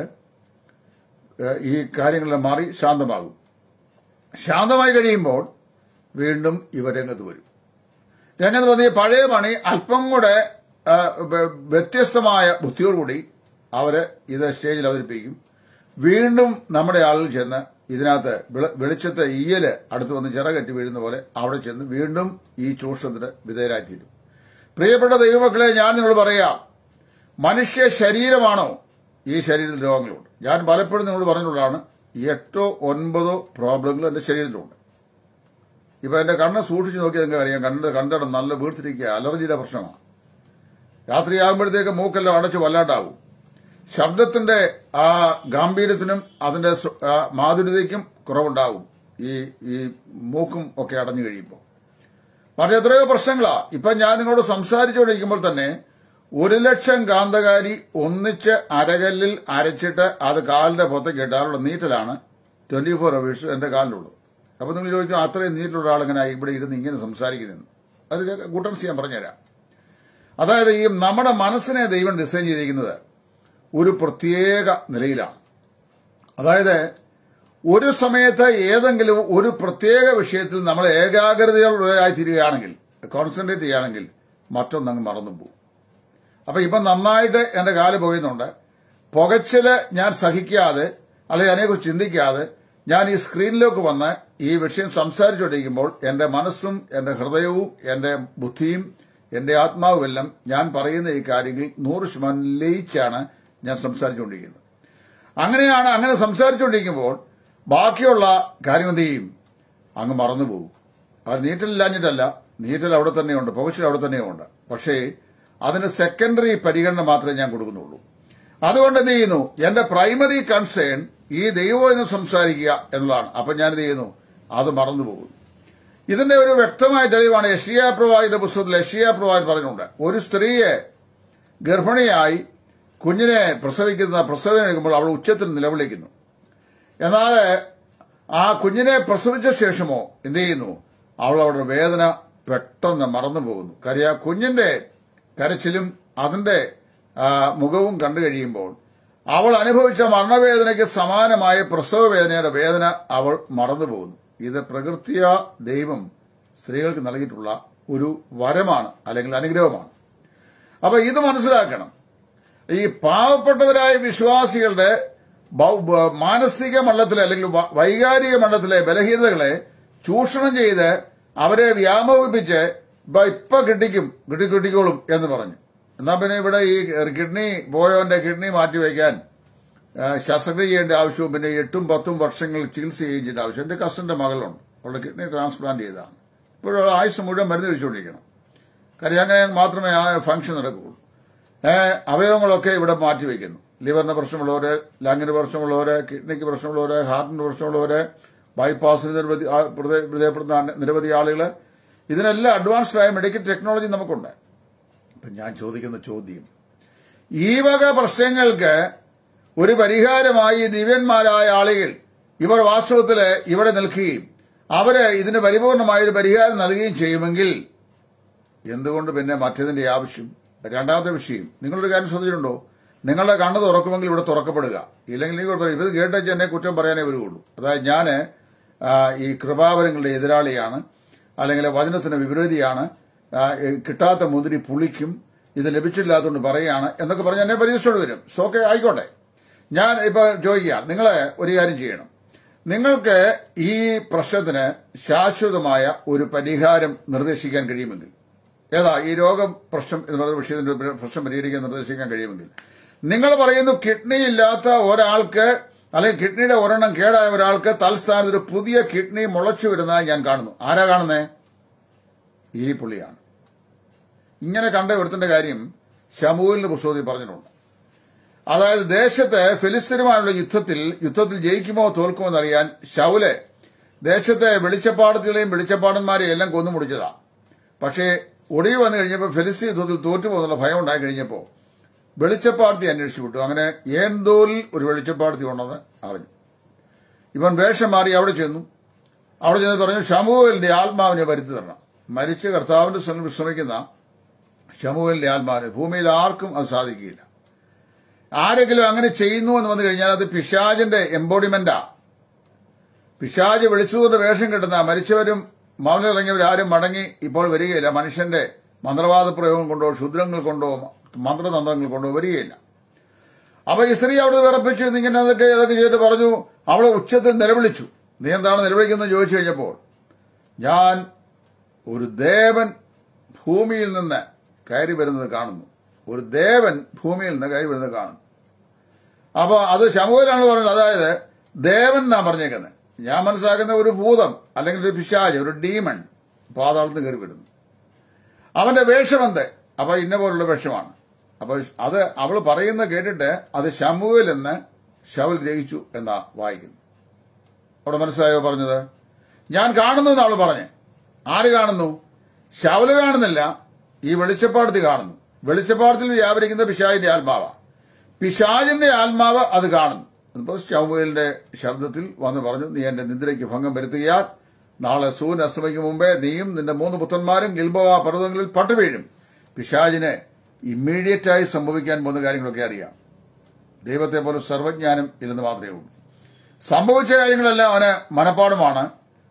ഏഹ്, ഈ കാര്യങ്ങളെല്ലാം മാറി ശാന്തമാകും ശാന്തമായി കഴിയുമ്പോൾ വീണ്ടും ഇവ രംഗത്ത് വരും രംഗത്ത് വന്ന് ഈ പഴയ പണി അല്പം കൂടെ ആ, വ- വ്യത്യസ്തമായ ബുദ്ധിയോടുകൂടി അവര് ഇത് സ്റ്റേജിൽ അവതരിപ്പിക്കും വീണ്ടും നമ്മുടെ ആളിൽ ചെന്ന് ഇതിനകത്ത് വെള- വെളിച്ചത്തെ ഈയല് അടുത്ത് വന്ന് ചിറകറ്റി വീഴുന്ന പോലെ അവിടെ ചെന്ന് വീണ്ടും ഈ ചൂഷണത്തിന് വിധേയരായിത്തീരും പ്രിയപ്പെട്ട ദൈവമക്കളെ ഞാൻ നിങ്ങൾ പറയാം മനുഷ്യ ശരീരമാണോ ഈ ശരീരത്തിൽ രോഗങ്ങളുണ്ട് ഞാൻ പലപ്പോഴും നിങ്ങളോട് പറഞ്ഞിട്ടുള്ളതാണ് എട്ടോ ഒൻപതോ പ്രോബ്ലങ്ങൾ എന്റെ ശരീരത്തിലുണ്ട് ഇപ്പൊ എന്റെ കണ്ണ് സൂക്ഷിച്ചു നോക്കിയാൽ നിങ്ങൾക്ക് അറിയാം കണ്ണിന്റെ കണ്ടടം നല്ല വീർത്തിരിക്കുക അലർജിയുടെ പ്രശ്നമാണ് രാത്രിയാകുമ്പോഴത്തേക്ക് മൂക്കെല്ലാം അടച്ചു വല്ലാണ്ടാവും ശബ്ദത്തിന്റെ ആ ഗാംഭീര്യത്തിനും അതിന്റെ സ്വ- ആ മാധുര്യതയ്ക്കും കുറവുണ്ടാവും ഈ ഈ മൂക്കും ഒക്കെ അടഞ്ഞു കഴിയുമ്പോൾ പക്ഷെ എത്രയോ പ്രശ്നങ്ങളാ ഇപ്പൊ ഞാൻ നിങ്ങളോട് സംസാരിച്ചുകൊണ്ടിരിക്കുമ്പോൾ തന്നെ ഒരു ലക്ഷം കാന്തകാരി ഒന്നിച്ച് അരകല്ലിൽ അരച്ചിട്ട് അത് കാലിന്റെ പുറത്തേക്ക് ഇട്ടാലുള്ള നീറ്റലാണ് ട്വന്റി ഫോർ അവേഴ്സ് എന്റെ കാലിലുള്ളത് അപ്പൊ നിങ്ങൾ ചോദിക്കും അത്രയും നീറ്റിലുള്ള ആളെങ്ങനെ ഇവിടെ ഇരുന്ന് ഇങ്ങനെ സംസാരിക്കുന്നു അതിൽ ഗുട്ടൻസ് ഞാൻ പറഞ്ഞുതരാം അതായത് ഈ നമ്മുടെ മനസ്സിനെ ദൈവം ഡിസൈൻ ചെയ്തിരിക്കുന്നത് ഒരു പ്രത്യേക നിലയിലാണ് അതായത് ഒരു സമയത്ത് ഏതെങ്കിലും ഒരു പ്രത്യേക വിഷയത്തിൽ നമ്മൾ ഏകാഗ്രതയുള്ളവരായി തീരുകയാണെങ്കിൽ കോൺസെൻട്രേറ്റ് ചെയ്യുകയാണെങ്കിൽ മറ്റൊന്നങ്ങ് മറന്നു പോകും അപ്പൊ ഇപ്പൊ നന്നായിട്ട് എന്റെ കാല് പോയുന്നുണ്ട് പുകച്ചില് ഞാൻ സഹിക്കാതെ അല്ലെങ്കിൽ അതിനെക്കുറിച്ച് ചിന്തിക്കാതെ ഞാൻ ഈ സ്ക്രീനിലേക്ക് വന്ന് ഈ വിഷയം സംസാരിച്ചുകൊണ്ടിരിക്കുമ്പോൾ എന്റെ മനസ്സും എന്റെ ഹൃദയവും എന്റെ ബുദ്ധിയും എന്റെ ആത്മാവുമെല്ലാം ഞാൻ പറയുന്ന ഈ കാര്യങ്ങൾ നൂറ് ശതമാനം ലയിച്ചാണ് ഞാൻ സംസാരിച്ചുകൊണ്ടിരിക്കുന്നത് അങ്ങനെയാണ് അങ്ങനെ സംസാരിച്ചുകൊണ്ടിരിക്കുമ്പോൾ ബാക്കിയുള്ള കാര്യം എന്ത് ചെയ്യും അങ്ങ് മറന്നുപോകും അത് നീറ്റലില്ലാഞ്ഞിട്ടല്ല നീറ്റൽ അവിടെ തന്നെയുണ്ട് പുകച്ചിൽ അവിടെ തന്നെയുണ്ട് പക്ഷേ അതിന് സെക്കൻഡറി പരിഗണന മാത്രമേ ഞാൻ കൊടുക്കുന്നുള്ളൂ അതുകൊണ്ട് എന്ത് ചെയ്യുന്നു എന്റെ പ്രൈമറി കൺസേൺ ഈ ദൈവം സംസാരിക്കുക എന്നുള്ളതാണ് അപ്പൊ ഞാൻ എന്ത് ചെയ്യുന്നു അത് മറന്നുപോകുന്നു ഇതിന്റെ ഒരു വ്യക്തമായ തെളിവാണ് യഷിയ പ്രവാഹിത പുസ്തകത്തിൽ യഷിയ പ്രവാഹിത് പറഞ്ഞിട്ടുണ്ട് ഒരു സ്ത്രീയെ ഗർഭിണിയായി കുഞ്ഞിനെ പ്രസവിക്കുന്ന പ്രസവം എടുക്കുമ്പോൾ അവൾ ഉച്ചത്തിൽ നിലവിളിക്കുന്നു എന്നാൽ ആ കുഞ്ഞിനെ പ്രസവിച്ച ശേഷമോ എന്ത് ചെയ്യുന്നു അവൾ അവളുടെ വേദന പെട്ടെന്ന് മറന്നു പോകുന്നു കാര്യം ആ കുഞ്ഞിന്റെ കരച്ചിലും അതിന്റെ ആ, മുഖവും കണ്ടു കഴിയുമ്പോൾ അവൾ അനുഭവിച്ച മരണവേദനയ്ക്ക് സമാനമായ പ്രസവ വേദനയുടെ വേദന അവൾ മറന്നു പോകുന്നു ഇത് പ്രകൃതിയ ദൈവം സ്ത്രീകൾക്ക് നൽകിയിട്ടുള്ള ഒരു വരമാണ് അല്ലെങ്കിൽ അനുഗ്രഹമാണ് അപ്പൊ ഇത് മനസ്സിലാക്കണം ഈ പാവപ്പെട്ടവരായ വിശ്വാസികളുടെ ബൗ- ബ- മാനസിക മണ്ഡലത്തിലെ അല്ലെങ്കിൽ വ- വൈകാരിക മണ്ഡലത്തിലെ ബലഹീനതകളെ ചൂഷണം ചെയ്ത് അവരെ വ്യാമോഹിപ്പിച്ച് ഇപ്പൊ ഇപ്പൊ കിട്ടിക്കും കിട്ടി കിട്ടിക്കോളും എന്ന് പറഞ്ഞു എന്നാ പിന്നെ ഇവിടെ ഈ കിഡ്നി പോയവന്റെ കിഡ്നി മാറ്റിവെക്കാൻ ആ, ശസ്ത്രക്രിയ ചെയ്യേണ്ട ആവശ്യവും പിന്നെ എട്ടും പത്തും വർഷങ്ങൾ ചികിത്സ ചെയ്യേണ്ട ആവശ്യം എന്റെ കസിന്റെ മകളുണ്ട് അവളുടെ കിഡ്നി ട്രാൻസ്പ്ലാന്റ് ചെയ്തതാണ് ഇപ്പോഴും ആയുസ് മുഴുവൻ മരുന്ന് കഴിച്ചുകൊണ്ടിരിക്കണം കാര്യം അങ്ങനെ മാത്രമേ ആ ഫംഗ്ഷൻ നടക്കുകയുള്ളൂ ഏഹ് അവയവങ്ങളൊക്കെ ഇവിടെ മാറ്റിവെക്കുന്നു ലിവറിന് പ്രശ്നമുള്ളവര് ലങ്ങിന് പ്രശ്നമുള്ളവര് കിഡ്നിക്ക് പ്രശ്നമുള്ളവര് ഹാർട്ടിന് പ്രശ്നമുള്ളവര് ബൈപ്പാസിന് നിരവധി ആ, ഹൃദയ- ഹൃദയപ്പെടുന്ന നിരവധി ആളുകൾ ഇതിനെല്ലാം അഡ്വാൻസ്ഡ് ആയ മെഡിക്കൽ ടെക്നോളജി നമുക്കുണ്ട് ഇപ്പൊ ഞാൻ ചോദിക്കുന്ന ചോദ്യം ഈ വക പ്രശ്നങ്ങൾക്ക് ഒരു പരിഹാരമായി ദിവ്യന്മാരായ ആളുകൾ ഇവർ വാസ്തവത്തില് ഇവിടെ നിൽക്കുകയും അവര് ഇതിന് പരിപൂർണമായ ഒരു പരിഹാരം നൽകുകയും ചെയ്യുമെങ്കിൽ എന്തുകൊണ്ട് പിന്നെ മറ്റേതിന്റെ ആവശ്യം രണ്ടാമത്തെ വിഷയം നിങ്ങളൊരു കാര്യം ശ്രദ്ധിച്ചിട്ടുണ്ടോ നിങ്ങളുടെ കണ്ണ് തുറക്കുമെങ്കിൽ ഇവിടെ തുറക്കപ്പെടുക ഇല്ലെങ്കിൽ നിങ്ങൾ പറയും, ഇത് കേട്ടേച്ച് എന്നെ കുറ്റം പറയാനേ വരുള്ളൂ അതായത് ഞാന് ആ, ഈ കൃപാവരങ്ങളുടെ എതിരാളിയാണ് അല്ലെങ്കിൽ വചനത്തിന് വിപരീതിയാണ് ആ, ഈ കിട്ടാത്ത മുന്തിരി പുളിക്കും ഇത് ലഭിച്ചില്ലാത്തതുകൊണ്ട് പറയുകയാണ് എന്നൊക്കെ പറഞ്ഞ് എന്നെ പരീക്ഷിച്ചോട് വരും സോക്കെ ആയിക്കോട്ടെ ഞാൻ ഇപ്പൊ ചോദിക്കുകയാണ് നിങ്ങളെ ഒരു കാര്യം ചെയ്യണം നിങ്ങൾക്ക് ഈ പ്രശ്നത്തിന് ശാശ്വതമായ ഒരു പരിഹാരം നിർദ്ദേശിക്കാൻ കഴിയുമെങ്കിൽ ഏതാ ഈ രോഗം പ്രശ്നം എന്ന് പറയുന്ന വിഷയത്തിന്റെ ഒരു പ്രശ്നം പരിഹരിക്കാൻ നിർദ്ദേശിക്കാൻ കഴിയുമെങ്കിൽ നിങ്ങൾ പറയുന്നു കിഡ്നി ഇല്ലാത്ത ഒരാൾക്ക് അല്ലെങ്കിൽ കിഡ്നിയുടെ ഒരെണ്ണം കേടായ ഒരാൾക്ക് തൽസ്ഥാനത്ത് ഒരു പുതിയ കിഡ്നി മുളച്ചു വരുന്നതായി ഞാൻ കാണുന്നു ആരാ കാണുന്നേ ഈ പുള്ളിയാണ് ഇങ്ങനെ കണ്ട ഒരുത്തിന്റെ കാര്യം ഷമൂലിന്റെ പുസ്തകത്തിൽ പറഞ്ഞിട്ടുണ്ട് അതായത് ദേശത്ത് ഫിലിസ്തീനുമായുള്ള യുദ്ധത്തിൽ യുദ്ധത്തിൽ ജയിക്കുമോ തോൽക്കുമോ എന്നറിയാൻ ഷൗല് ദേശത്തെ വെളിച്ചപ്പാടത്തികളെയും വെളിച്ചപ്പാടന്മാരെയും എല്ലാം കൊന്നു മുടിച്ചതാ പക്ഷേ ഒടിവ് വന്നു കഴിഞ്ഞപ്പോൾ ഫിലിസ്തീൻ യുദ്ധത്തിൽ തോറ്റുപോകുന്നുള്ള ഭയം ഉണ്ടായി കഴിഞ്ഞപ്പോൾ വെളിച്ചപ്പാടത്തി അന്വേഷിച്ചു വിട്ടു അങ്ങനെ ഏന്തോലിൽ ഒരു വെളിച്ചപ്പാടത്തി ഉണ്ടെന്ന് അറിഞ്ഞു ഇവൻ വേഷം മാറി അവിടെ ചെന്നു അവിടെ ചെന്ന് പറഞ്ഞു ഷമുവേലിന്റെ ആത്മാവിനെ വരുത്തി തരണം മരിച്ച കർത്താവിന്റെ സ്ഥലം വിശ്രമിക്കുന്ന ഷമുവേലിന്റെ ആത്മാവിനെ ഭൂമിയിൽ ആർക്കും അത് സാധിക്കുകയില്ല ആരെങ്കിലും അങ്ങനെ ചെയ്യുന്നു എന്ന് വന്നു കഴിഞ്ഞാൽ അത് പിശാജിന്റെ എംബോഡിമെന്റാ പിശാജ് വിളിച്ചുകൊണ്ട് വേഷം കെട്ടുന്ന മരിച്ചവരും മൗനിറങ്ങിയവരാരും മടങ്ങി ഇപ്പോൾ വരികയില്ല മനുഷ്യന്റെ മന്ത്രവാദ പ്രയോഗം കൊണ്ടോ ക്ഷുദ്രങ്ങൾ കൊണ്ടോ മന്ത്രതന്ത്രങ്ങൾ കൊണ്ടോ വരികയില്ല അപ്പൊ ഈ സ്ത്രീ അവിടെ വിറപ്പിച്ചു ഇങ്ങനെ അതൊക്കെ ഇതൊക്കെ ചെയ്തിട്ട് പറഞ്ഞു അവളെ ഉച്ചത്തിൽ നിലവിളിച്ചു നീ എന്താണ് നിലവിളിക്കുന്നത് ചോദിച്ചു കഴിഞ്ഞപ്പോൾ ഞാൻ ഒരു ദേവൻ ഭൂമിയിൽ നിന്ന് കയറി വരുന്നത് കാണുന്നു ഒരു ദേവൻ ഭൂമിയിൽ നിന്ന് കയറി വരുന്നത് കാണുന്നു അപ്പൊ അത് ശമുവിലാണ് പറഞ്ഞത് അതായത് ദേവൻ എന്നാ പറഞ്ഞേക്കുന്നത് ഞാൻ മനസ്സിലാക്കുന്ന ഒരു ഭൂതം അല്ലെങ്കിൽ ഒരു പിശാജ് ഒരു ഡീമൺ പാതാളത്ത് കയറി വരുന്നു അവന്റെ വേഷമെന്ത് അപ്പൊ ഇന്ന പോലുള്ള വേഷമാണ് അപ്പൊ അത് അവൾ പറയുന്ന കേട്ടിട്ട് അത് ശമുവിൽ എന്ന് ശവൽ ഗ്രഹിച്ചു എന്നാ വായിക്കുന്നു അവിടെ മനസ്സിലായോ പറഞ്ഞത് ഞാൻ കാണുന്നു എന്ന് അവൾ പറഞ്ഞേ ആര് കാണുന്നു ശവല് കാണുന്നില്ല ഈ വെളിച്ചപ്പാടത്തി കാണുന്നു വെളിച്ചപ്പാടത്തിൽ വ്യാപരിക്കുന്ന പിശാചിന്റെ ആത്മാവ് പിശാചിന്റെ ആത്മാവ് അത് കാണുന്നു അതിപ്പോ ശൗവേലിന്റെ ശബ്ദത്തിൽ വന്ന് പറഞ്ഞു നീ എന്റെ നിദ്രയ്ക്ക് ഭംഗം വരുത്തുകയാൽ നാളെ സൂര്യൻ അസ്തമിക്കും മുമ്പേ നീയും നിന്റെ മൂന്ന് പുത്രന്മാരും ഗിൽബോവ പർവ്വതങ്ങളിൽ പട്ടുവീഴും പിശാചിന് ഇമ്മീഡിയറ്റ് ആയി സംഭവിക്കാൻ പോകുന്ന കാര്യങ്ങളൊക്കെ അറിയാം ദൈവത്തെ പോലെ സർവജ്ഞാനം ഇല്ലെന്ന് മാത്രമേ ഉള്ളൂ സംഭവിച്ച കാര്യങ്ങളെല്ലാം അവന് മനപ്പാടുമാണ്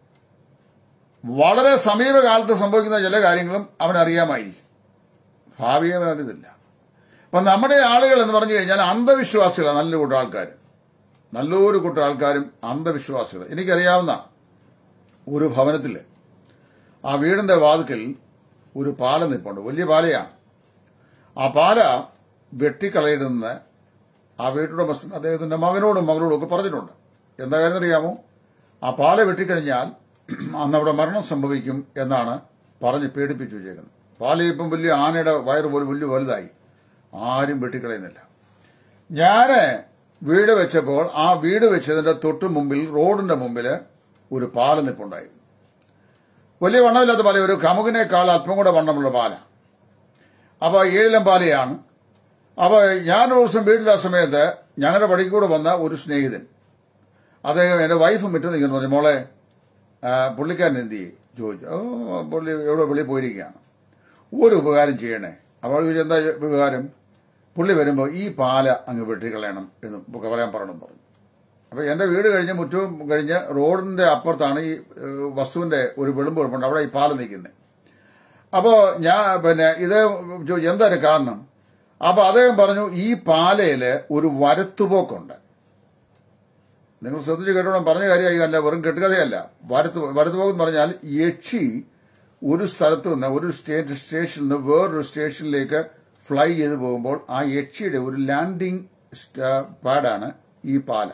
വളരെ സമീപകാലത്ത് സംഭവിക്കുന്ന ചില കാര്യങ്ങളും അവനറിയാമായിരിക്കും ഭാവിയെ അവനറിയത്തില്ല അപ്പൊ നമ്മുടെ ആളുകൾ എന്ന് പറഞ്ഞു കഴിഞ്ഞാൽ അന്ധവിശ്വാസികളാണ് നല്ല കൂട്ടം ആൾക്കാർ നല്ലൊരു കൂട്ടം ആൾക്കാരും അന്ധവിശ്വാസികൾ എനിക്കറിയാവുന്ന ഒരു ഭവനത്തിൽ ആ വീടിന്റെ വാതിക്കൽ ഒരു പാല നിൽപ്പുണ്ട് വലിയ പാലയാണ് ആ പാല വെട്ടിക്കളയരുതെന്ന് ആ വീട്ടുടമസ്ഥൻ അദ്ദേഹത്തിന്റെ മകനോടും മകളോടും ഒക്കെ പറഞ്ഞിട്ടുണ്ട് എന്താ കാര്യം അറിയാമോ ആ പാല വെട്ടിക്കഴിഞ്ഞാൽ അന്ന് അവിടെ മരണം സംഭവിക്കും എന്നാണ് പറഞ്ഞ് പേടിപ്പിച്ചു വെച്ചേക്കുന്നത് പാല ഇപ്പം വലിയ ആനയുടെ വയറ് പോലും വലിയ വലുതായി ആരും വെട്ടിക്കളയുന്നില്ല ഞാന് വീട് വെച്ചപ്പോൾ ആ വീട് വെച്ചതിന്റെ തൊട്ടു മുമ്പിൽ റോഡിന്റെ മുമ്പിൽ ഒരു പാല നിപ്പുണ്ടായിരുന്നു വലിയ വണ്ണമില്ലാത്ത പാല ഒരു കമുകിനേക്കാൾ അല്പം കൂടെ വണ്ണമുള്ള പാല അപ്പൊ ഏഴിലം പാലയാണ് അപ്പൊ ഞാൻ ഒരു ദിവസം വീട്ടിലെ സമയത്ത് ഞങ്ങളുടെ പടിക്ക് കൂടെ വന്ന ഒരു സ്നേഹിതൻ അദ്ദേഹം എന്റെ വൈഫ് മിറ്റം നിൽക്കുന്നു പറഞ്ഞു മോളെ ആ, പുള്ളിക്കാരൻ എന്ത് ചെയ്യും ചോദിച്ചു ഓ പുള്ളി എവിടെ വെളിയിൽ പോയിരിക്കുകയാണ് ഒരു ഉപകാരം ചെയ്യണേ അപ്പോൾ ചോദിച്ചു എന്താ ഉപകാരം പുള്ളി വരുമ്പോൾ ഈ പാല അങ്ങ് വെട്ടിക്കളയണം എന്ന് ഒക്കെ പറയാൻ പറഞ്ഞു പറഞ്ഞു അപ്പൊ എന്റെ വീട് കഴിഞ്ഞ് മുറ്റവും കഴിഞ്ഞ് റോഡിന്റെ അപ്പുറത്താണ് ഈ ഏഹ്, വസ്തുവിന്റെ ഒരു വെളുമ്പ് കിടപ്പുണ്ട് അവിടെ ഈ പാല നിൽക്കുന്നത് അപ്പോ ഞാൻ പിന്നെ ഇത് ചോദിച്ചു എന്താണ് കാരണം അപ്പൊ അദ്ദേഹം പറഞ്ഞു ഈ പാലയില് ഒരു വരത്തുപോക്കുണ്ട് നിങ്ങൾ ശ്രദ്ധിച്ച് കേട്ടോണം പറഞ്ഞ കാര്യമായി അല്ല വെറും കെട്ടുകഥയല്ല വരത്ത് വരത്തുപോക്ക് എന്ന് പറഞ്ഞാൽ യക്ഷി ഒരു സ്ഥലത്ത് നിന്ന് ഒരു സ്റ്റേറ്റ് സ്റ്റേഷനിൽ നിന്ന് വേറൊരു സ്റ്റേഷനിലേക്ക് ഫ്ലൈ ചെയ്ത് പോകുമ്പോൾ ആ യക്ഷിയുടെ ഒരു ലാൻഡിംഗ് പാഡാണ് ഈ പാല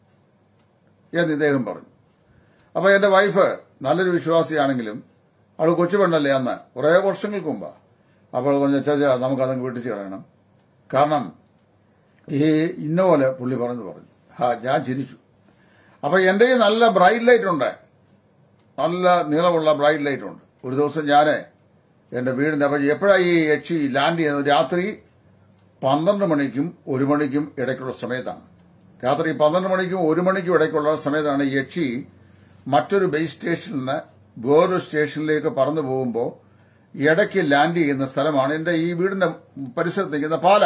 എന്ന് ഇദ്ദേഹം പറഞ്ഞു അപ്പൊ എന്റെ വൈഫ് നല്ലൊരു വിശ്വാസിയാണെങ്കിലും അവൾ കൊച്ചു പെണ്ണല്ലേ അന്ന് കുറേ വർഷങ്ങൾക്ക് മുമ്പാ അപ്പോൾ പറഞ്ഞു ചേച്ചാ നമുക്കതങ്ങ് വീട്ടിൽ കളയണം കാരണം ഈ ഇന്ന പോലെ പുള്ളി പറഞ്ഞു പറഞ്ഞു ഹാ ഞാൻ ചിരിച്ചു അപ്പൊ എന്റെ കയ്യിൽ നല്ല ബ്രൈറ്റ് ലൈറ്റ് ഉണ്ട് നല്ല നീളമുള്ള ബ്രൈറ്റ് ലൈറ്റ് ഉണ്ട് ഒരു ദിവസം ഞാൻ എന്റെ വീടിന്റെ അപ്പൊ എപ്പോഴാണ് ഈ യക്ഷി ലാൻഡ് ചെയ്യുന്നത് രാത്രി പന്ത്രണ്ട് മണിക്കും ഒരു മണിക്കും ഇടയ്ക്കുള്ള സമയത്താണ് രാത്രി പന്ത്രണ്ട് മണിക്കും ഒരു മണിക്കും ഇടയ്ക്കുള്ള സമയത്താണ് ഈ യക്ഷി മറ്റൊരു ബേസ് സ്റ്റേഷനിൽ നിന്ന് വേറൊരു സ്റ്റേഷനിലേക്ക് പറന്നു പോകുമ്പോൾ ഇടയ്ക്ക് ലാൻഡ് ചെയ്യുന്ന സ്ഥലമാണ് എന്റെ ഈ വീടിന്റെ പരിസരത്ത് നിൽക്കുന്ന പാല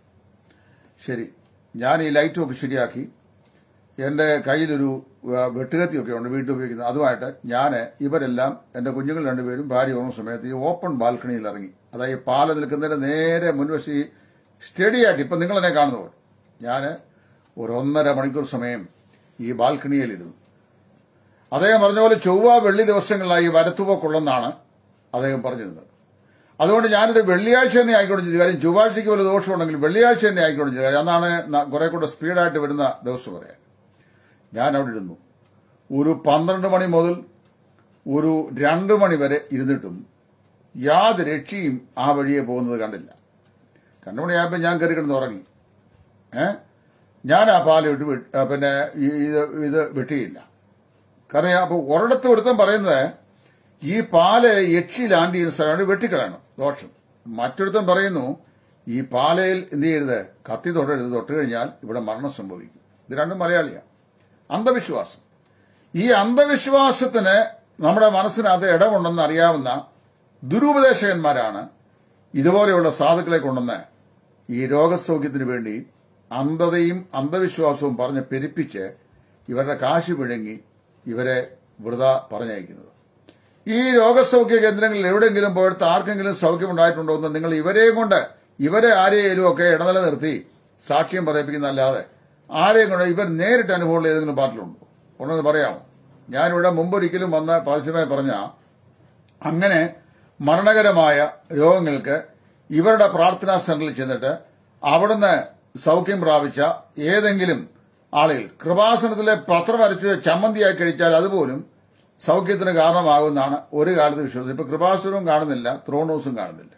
ശരി ഞാൻ ഈ ലൈറ്റും ഒക്കെ ശരിയാക്കി എന്റെ കയ്യിലൊരു ആ, വെട്ടുകത്തിയൊക്കെ ഉണ്ട് വീട്ടിൽ ഉപയോഗിക്കുന്നത് അതുമായിട്ട് ഞാൻ ഇവരെല്ലാം എന്റെ കുഞ്ഞുങ്ങൾ രണ്ടുപേരും ഭാര്യ ഓണ സമയത്ത് ഈ ഓപ്പൺ ബാൽക്കണിയിൽ ഇറങ്ങി അതായത് ഈ പാല നിൽക്കുന്നതിന്റെ നേരെ മുൻവശി സ്റ്റഡി ആയിട്ട് ഇപ്പൊ നിങ്ങൾ എന്നെ കാണുന്ന പോലെ ഞാൻ ഒരു ഒന്നര മണിക്കൂർ സമയം ഈ ബാൽക്കണിയിലിരുന്നു അദ്ദേഹം പറഞ്ഞ പോലെ ചൊവ്വ വെള്ളി ദിവസങ്ങളിലായി വരത്തുപോക്കുള്ളെന്നാണ് അദ്ദേഹം പറഞ്ഞിരുന്നത് അതുകൊണ്ട് ഞാനൊരു വെള്ളിയാഴ്ച തന്നെ ആയിക്കോട്ടെ ചെയ്തു കാര്യം ചൊവ്വാഴ്ചയ്ക്ക് വല്ല ദോഷമുണ്ടെങ്കിൽ വെള്ളിയാഴ്ച തന്നെ ആയിക്കോട്ടെ ചെയ്തു കാര്യം അന്നാണ് ന- കുറെ കൂടെ സ്പീഡായിട്ട് വരുന്ന ദിവസം പറയാൻ ഞാൻ അവിടെ ഇരുന്നു ഒരു പന്ത്രണ്ട് മണി മുതൽ ഒരു രണ്ട് മണി വരെ ഇരുന്നിട്ടും യാതൊരു രക്ഷയും ആ വഴിയെ പോകുന്നത് കണ്ടില്ല രണ്ടു മണിയായപ്പോൾ ഞാൻ കയറി കിടന്ന് ഉറങ്ങി ഏ ഞാൻ ആ പാല് വിട്ട് വിട്ട്- ആ, പിന്നെ ഈ- ഇത് ഇത് വെട്ടിയില്ല കാരണം അപ്പൊ ഒരിടത്ത് ഒരുത്തം പറയുന്നത് ഈ പാല് യക്ഷി ലാൻഡ് ചെയ്യുന്ന സ്ഥലമാണ് വെട്ടിക്കളയണം ദോഷം മറ്റൊരുത്തൻ പറയുന്നു ഈ പാലയിൽ എന്ത് ചെയ്യരുത് കത്തി തൊടരുത് തൊട്ട് കഴിഞ്ഞാൽ ഇവിടെ മരണം സംഭവിക്കും ഇത് രണ്ടും മലയാളിയാണ് അന്ധവിശ്വാസം ഈ അന്ധവിശ്വാസത്തിന് നമ്മുടെ മനസ്സിനകത്ത് ഇടമുണ്ടെന്ന് അറിയാവുന്ന ദുരുപദേശകന്മാരാണ് ഇതുപോലെയുള്ള സാധുക്കളെ കൊണ്ടുവന്ന് ഈ രോഗസൗഖ്യത്തിന് വേണ്ടി അന്ധതയും അന്ധവിശ്വാസവും പറഞ്ഞ് പെരുപ്പിച്ച് ഇവരുടെ കാശ് വിഴുങ്ങി ഇവരെ വൃത പറഞ്ഞയക്കുന്നത് ഈ രോഗസൗഖ്യ കേന്ദ്രങ്ങളിൽ എവിടെയെങ്കിലും പോയിട്ട് ആർക്കെങ്കിലും സൗഖ്യമുണ്ടായിട്ടുണ്ടോ എന്ന് നിങ്ങൾ ഇവരെയും കൊണ്ട് ഇവരെ ആരെയും ഒക്കെ ഇടനില നിർത്തി സാക്ഷ്യം പറയിപ്പിക്കുന്നതല്ലാതെ ആരെയും കൊണ്ട് ഇവർ നേരിട്ട് അനുഭവമുള്ള ഏതെങ്കിലും പാർട്ടിലുണ്ടോ ഉണ്ടെന്ന് പറയാമോ ഞാനിവിടെ മുമ്പൊരിക്കലും വന്ന പരസ്യമായി പറഞ്ഞ അങ്ങനെ മരണകരമായ രോഗങ്ങൾക്ക് ഇവരുടെ പ്രാർത്ഥനാ സെന്ററിൽ ചെന്നിട്ട് അവിടുന്ന് സൗഖ്യം പ്രാപിച്ച ഏതെങ്കിലും ആളുകൾ കൃപാസനത്തിലെ പത്രം അരച്ച് ചമ്മന്തിയായി കഴിച്ചാൽ അതുപോലും സൗഖ്യത്തിന് കാരണമാകുമെന്നാണ് ഒരു കാലത്ത് വിശ്വസിച്ചത് ഇപ്പൊ കൃപാസുരവും കാണുന്നില്ല ത്രോണോസും കാണുന്നില്ല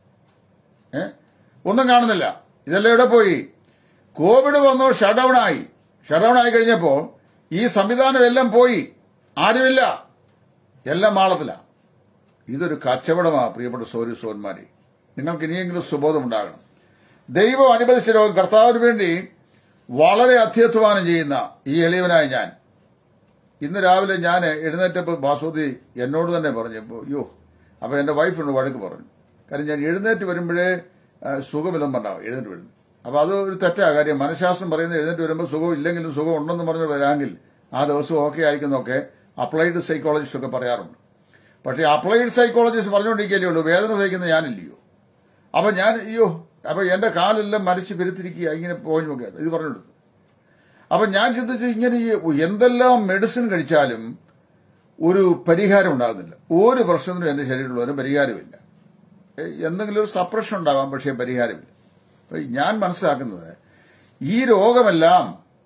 ഏ ഒന്നും കാണുന്നില്ല ഇതെല്ലാം ഇവിടെ പോയി കോവിഡ് വന്നു ഷട്ട്ഡൌൺ ആയി ഷട്ട്ഡൌൺ ആയി കഴിഞ്ഞപ്പോൾ ഈ സംവിധാനം എല്ലാം പോയി ആരുമില്ല എല്ലാം മാളത്തില ഇതൊരു കച്ചവടമാ പ്രിയപ്പെട്ട സോരി സോന്മാരെ നിങ്ങൾക്ക് ഇനിയെങ്കിലും സുബോധം ഉണ്ടാകണം ദൈവം അനുവദിച്ച രോഗം കർത്താവിന് വേണ്ടി വളരെ അത്യധ്വാനം ചെയ്യുന്ന ഈ എളിയവനായ ഞാൻ ഇന്ന് രാവിലെ ഞാൻ എഴുന്നേറ്റപ്പോൾ ബാസുതി എന്നോട് തന്നെ പറഞ്ഞപ്പോൾ അയ്യോ അപ്പോൾ എൻ്റെ വൈഫിനോട് വഴക്ക് പറഞ്ഞു കാര്യം ഞാൻ എഴുന്നേറ്റ് വരുമ്പോഴേ ആ, സുഖമില്ലെന്ന് പറഞ്ഞാവും എഴുന്നേറ്റ് വരുന്നു അപ്പോൾ അത് ഒരു തെറ്റാ കാര്യം മനഃശാസ്ത്രം പറയുന്നത് എഴുന്നേറ്റ് വരുമ്പോൾ സുഖം ഇല്ലെങ്കിലും സുഖം ഉണ്ടെന്ന് പറഞ്ഞ് വരാമെങ്കിൽ ആ ദിവസം ഓക്കെ ആയിരിക്കുന്നൊക്കെ അപ്ലൈഡ് സൈക്കോളജിസ്റ്റ് ഒക്കെ പറയാറുണ്ട് പക്ഷേ അപ്ലൈഡ് സൈക്കോളജിസ്റ്റ് പറഞ്ഞുകൊണ്ടിരിക്കുകയല്ലേ ഉള്ളൂ വേദന സഹിക്കുന്ന ഞാനില്ലയോ അപ്പൊ ഞാൻ അയ്യോ അപ്പൊ എന്റെ കാലെല്ലാം മരിച്ച് പെരുത്തിരിക്കുക ഇങ്ങനെ പോയി നോക്കിയാണ് ഇത് പറഞ്ഞെടുത്തു അപ്പൊ ഞാൻ ചിന്തിച്ചു ഇങ്ങനെ ഈ എന്തെല്ലാം മെഡിസിൻ കഴിച്ചാലും ഒരു പരിഹാരം ഉണ്ടാകുന്നില്ല ഒരു പ്രശ്നത്തിനും എന്റെ ശരീരത്തിലുള്ള പരിഹാരമില്ല ഏ, എന്തെങ്കിലും ഒരു സപ്രഷൻ ഉണ്ടാകാം പക്ഷേ പരിഹാരമില്ല അപ്പൊ ഞാൻ മനസ്സിലാക്കുന്നത് ഈ രോഗമെല്ലാം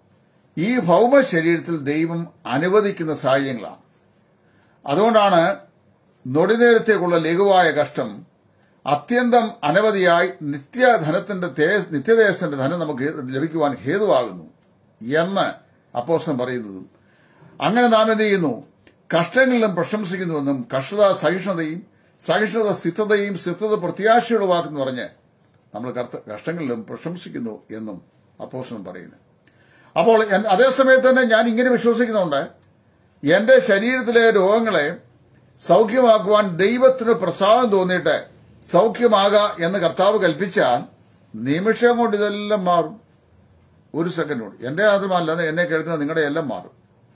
ഈ ഭൗമ ശരീരത്തിൽ ദൈവം അനുവദിക്കുന്ന സാഹചര്യങ്ങളാണ് അതുകൊണ്ടാണ് നൊടിനേരത്തേക്കുള്ള ലഘുവായ കഷ്ടം അത്യന്തം അനവധിയായി നിത്യധനത്തിന്റെ തേ- നിത്യദേശത്തിന്റെ ധനം നമുക്ക് ലഭിക്കുവാൻ ഹേതുവാകുന്നു എന്ന് അപ്പോസ്റ്റൻ പറയുന്നതും അങ്ങനെ നാം എന്ത് ചെയ്യുന്നു കഷ്ടങ്ങളിലും പ്രശംസിക്കുന്നുവെന്നും കഷ്ടത സഹിഷ്ണുതയും സഹിഷ്ണുത സിദ്ധതയും സിദ്ധത പ്രത്യാശയുളവാക്കുന്നു പറഞ്ഞ് നമ്മൾ കർത്ത- കഷ്ടങ്ങളിലും പ്രശംസിക്കുന്നു എന്നും അപ്പോസ്റ്റൻ പറയുന്നു അപ്പോൾ എൻ- അതേസമയത്ത് തന്നെ ഞാൻ ഇങ്ങനെ വിശ്വസിക്കുന്നുണ്ട് എന്റെ ശരീരത്തിലെ രോഗങ്ങളെ സൗഖ്യമാക്കുവാൻ ദൈവത്തിന് പ്രസാദം തോന്നിയിട്ട് സൗഖ്യമാക എന്ന് കർത്താവ് കൽപ്പിച്ചാൽ നിമിഷം കൊണ്ട് ഇതെല്ലാം മാറും ഒരു സെക്കൻഡ് കൊണ്ട് എന്റെ മാത്രമല്ല എന്നെ കേൾക്കുന്ന നിങ്ങളുടെ എല്ലാം മാറും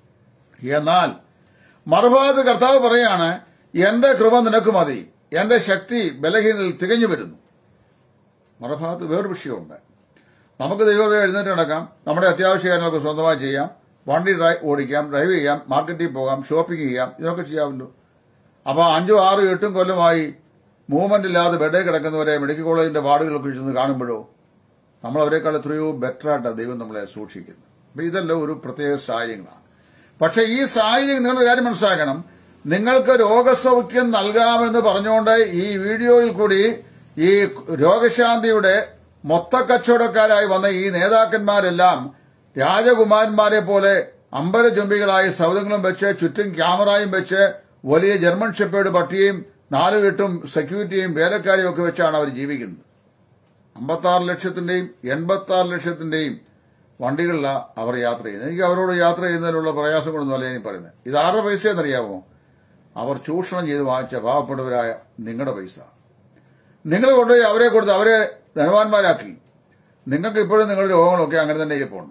എന്നാൽ മറുഭാഗത്ത് കർത്താവ് പറയാണ് എന്റെ കൃപ നിനക്ക് മതി എന്റെ ശക്തി ബലഹീനതയിൽ തികഞ്ഞു വരുന്നു മറുഭാഗത്ത് വേറൊരു വിഷയമുണ്ട് നമുക്ക് ദൈവം എഴുന്നേറ്റ് നടക്കാം നമ്മുടെ അത്യാവശ്യ കാര്യങ്ങളൊക്കെ സ്വന്തമായി ചെയ്യാം വണ്ടി ഡ്രൈവ് ഓടിക്കാം ഡ്രൈവ് ചെയ്യാം മാർക്കറ്റിൽ പോകാം ഷോപ്പിംഗ് ചെയ്യാം ഇതൊക്കെ ചെയ്യാമല്ലോ അപ്പോൾ അഞ്ചോ ആറോ എട്ടും കൊല്ലമായി മൂവ്മെന്റ് ഇല്ലാതെ ബെഡേ കിടക്കുന്നവരെ മെഡിക്കൽ കോളേജിന്റെ വാർഡുകളൊക്കെ ചെന്ന് കാണുമ്പോഴോ നമ്മൾ അവരെക്കാൾ എത്രയോ ബെറ്ററായിട്ടാണ് ദൈവം നമ്മളെ സൂക്ഷിക്കുന്നത് അപ്പൊ ഇതെല്ലാം ഒരു പ്രത്യേക സാഹചര്യങ്ങളാണ് പക്ഷെ ഈ സാഹചര്യം നിങ്ങൾ കാര്യം മനസ്സിലാക്കണം നിങ്ങൾക്ക് രോഗസൗഖ്യം നൽകാമെന്ന് പറഞ്ഞുകൊണ്ട് ഈ വീഡിയോയിൽ കൂടി ഈ രോഗശാന്തിയുടെ മൊത്തക്കച്ചവടക്കാരായി വന്ന ഈ നേതാക്കന്മാരെല്ലാം രാജകുമാരന്മാരെ പോലെ അമ്പരചുംബികളായി സൗദങ്ങളും വെച്ച് ചുറ്റും ക്യാമറയും വെച്ച് വലിയ ജർമ്മൻ ഷെപ്പേഡ് പട്ടിയും നാലുകെട്ടും സെക്യൂരിറ്റിയും വേലക്കാരെയും ഒക്കെ വെച്ചാണ് അവർ ജീവിക്കുന്നത് അമ്പത്താറ് ലക്ഷത്തിന്റെയും എൺപത്തി ആറ് ലക്ഷത്തിന്റെയും വണ്ടികളിലാണ് അവർ യാത്ര ചെയ്യുന്നത് എനിക്ക് അവരോട് യാത്ര ചെയ്യുന്നതിനുള്ള പ്രയാസങ്ങളൊന്നും അല്ല ഞാൻ പറയുന്നത് ഇത് ആരുടെ പൈസ എന്നറിയാമോ അവർ ചൂഷണം ചെയ്ത് വാങ്ങിച്ച പാവപ്പെട്ടവരായ നിങ്ങളുടെ പൈസ നിങ്ങൾ കൊണ്ടുപോയി അവരെ കൊടുത്ത് അവരെ ധനവാന്മാരാക്കി നിങ്ങൾക്ക് ഇപ്പോഴും നിങ്ങളുടെ രോഗങ്ങളൊക്കെ അങ്ങനെ തന്നെ ഇരിപ്പുണ്ട്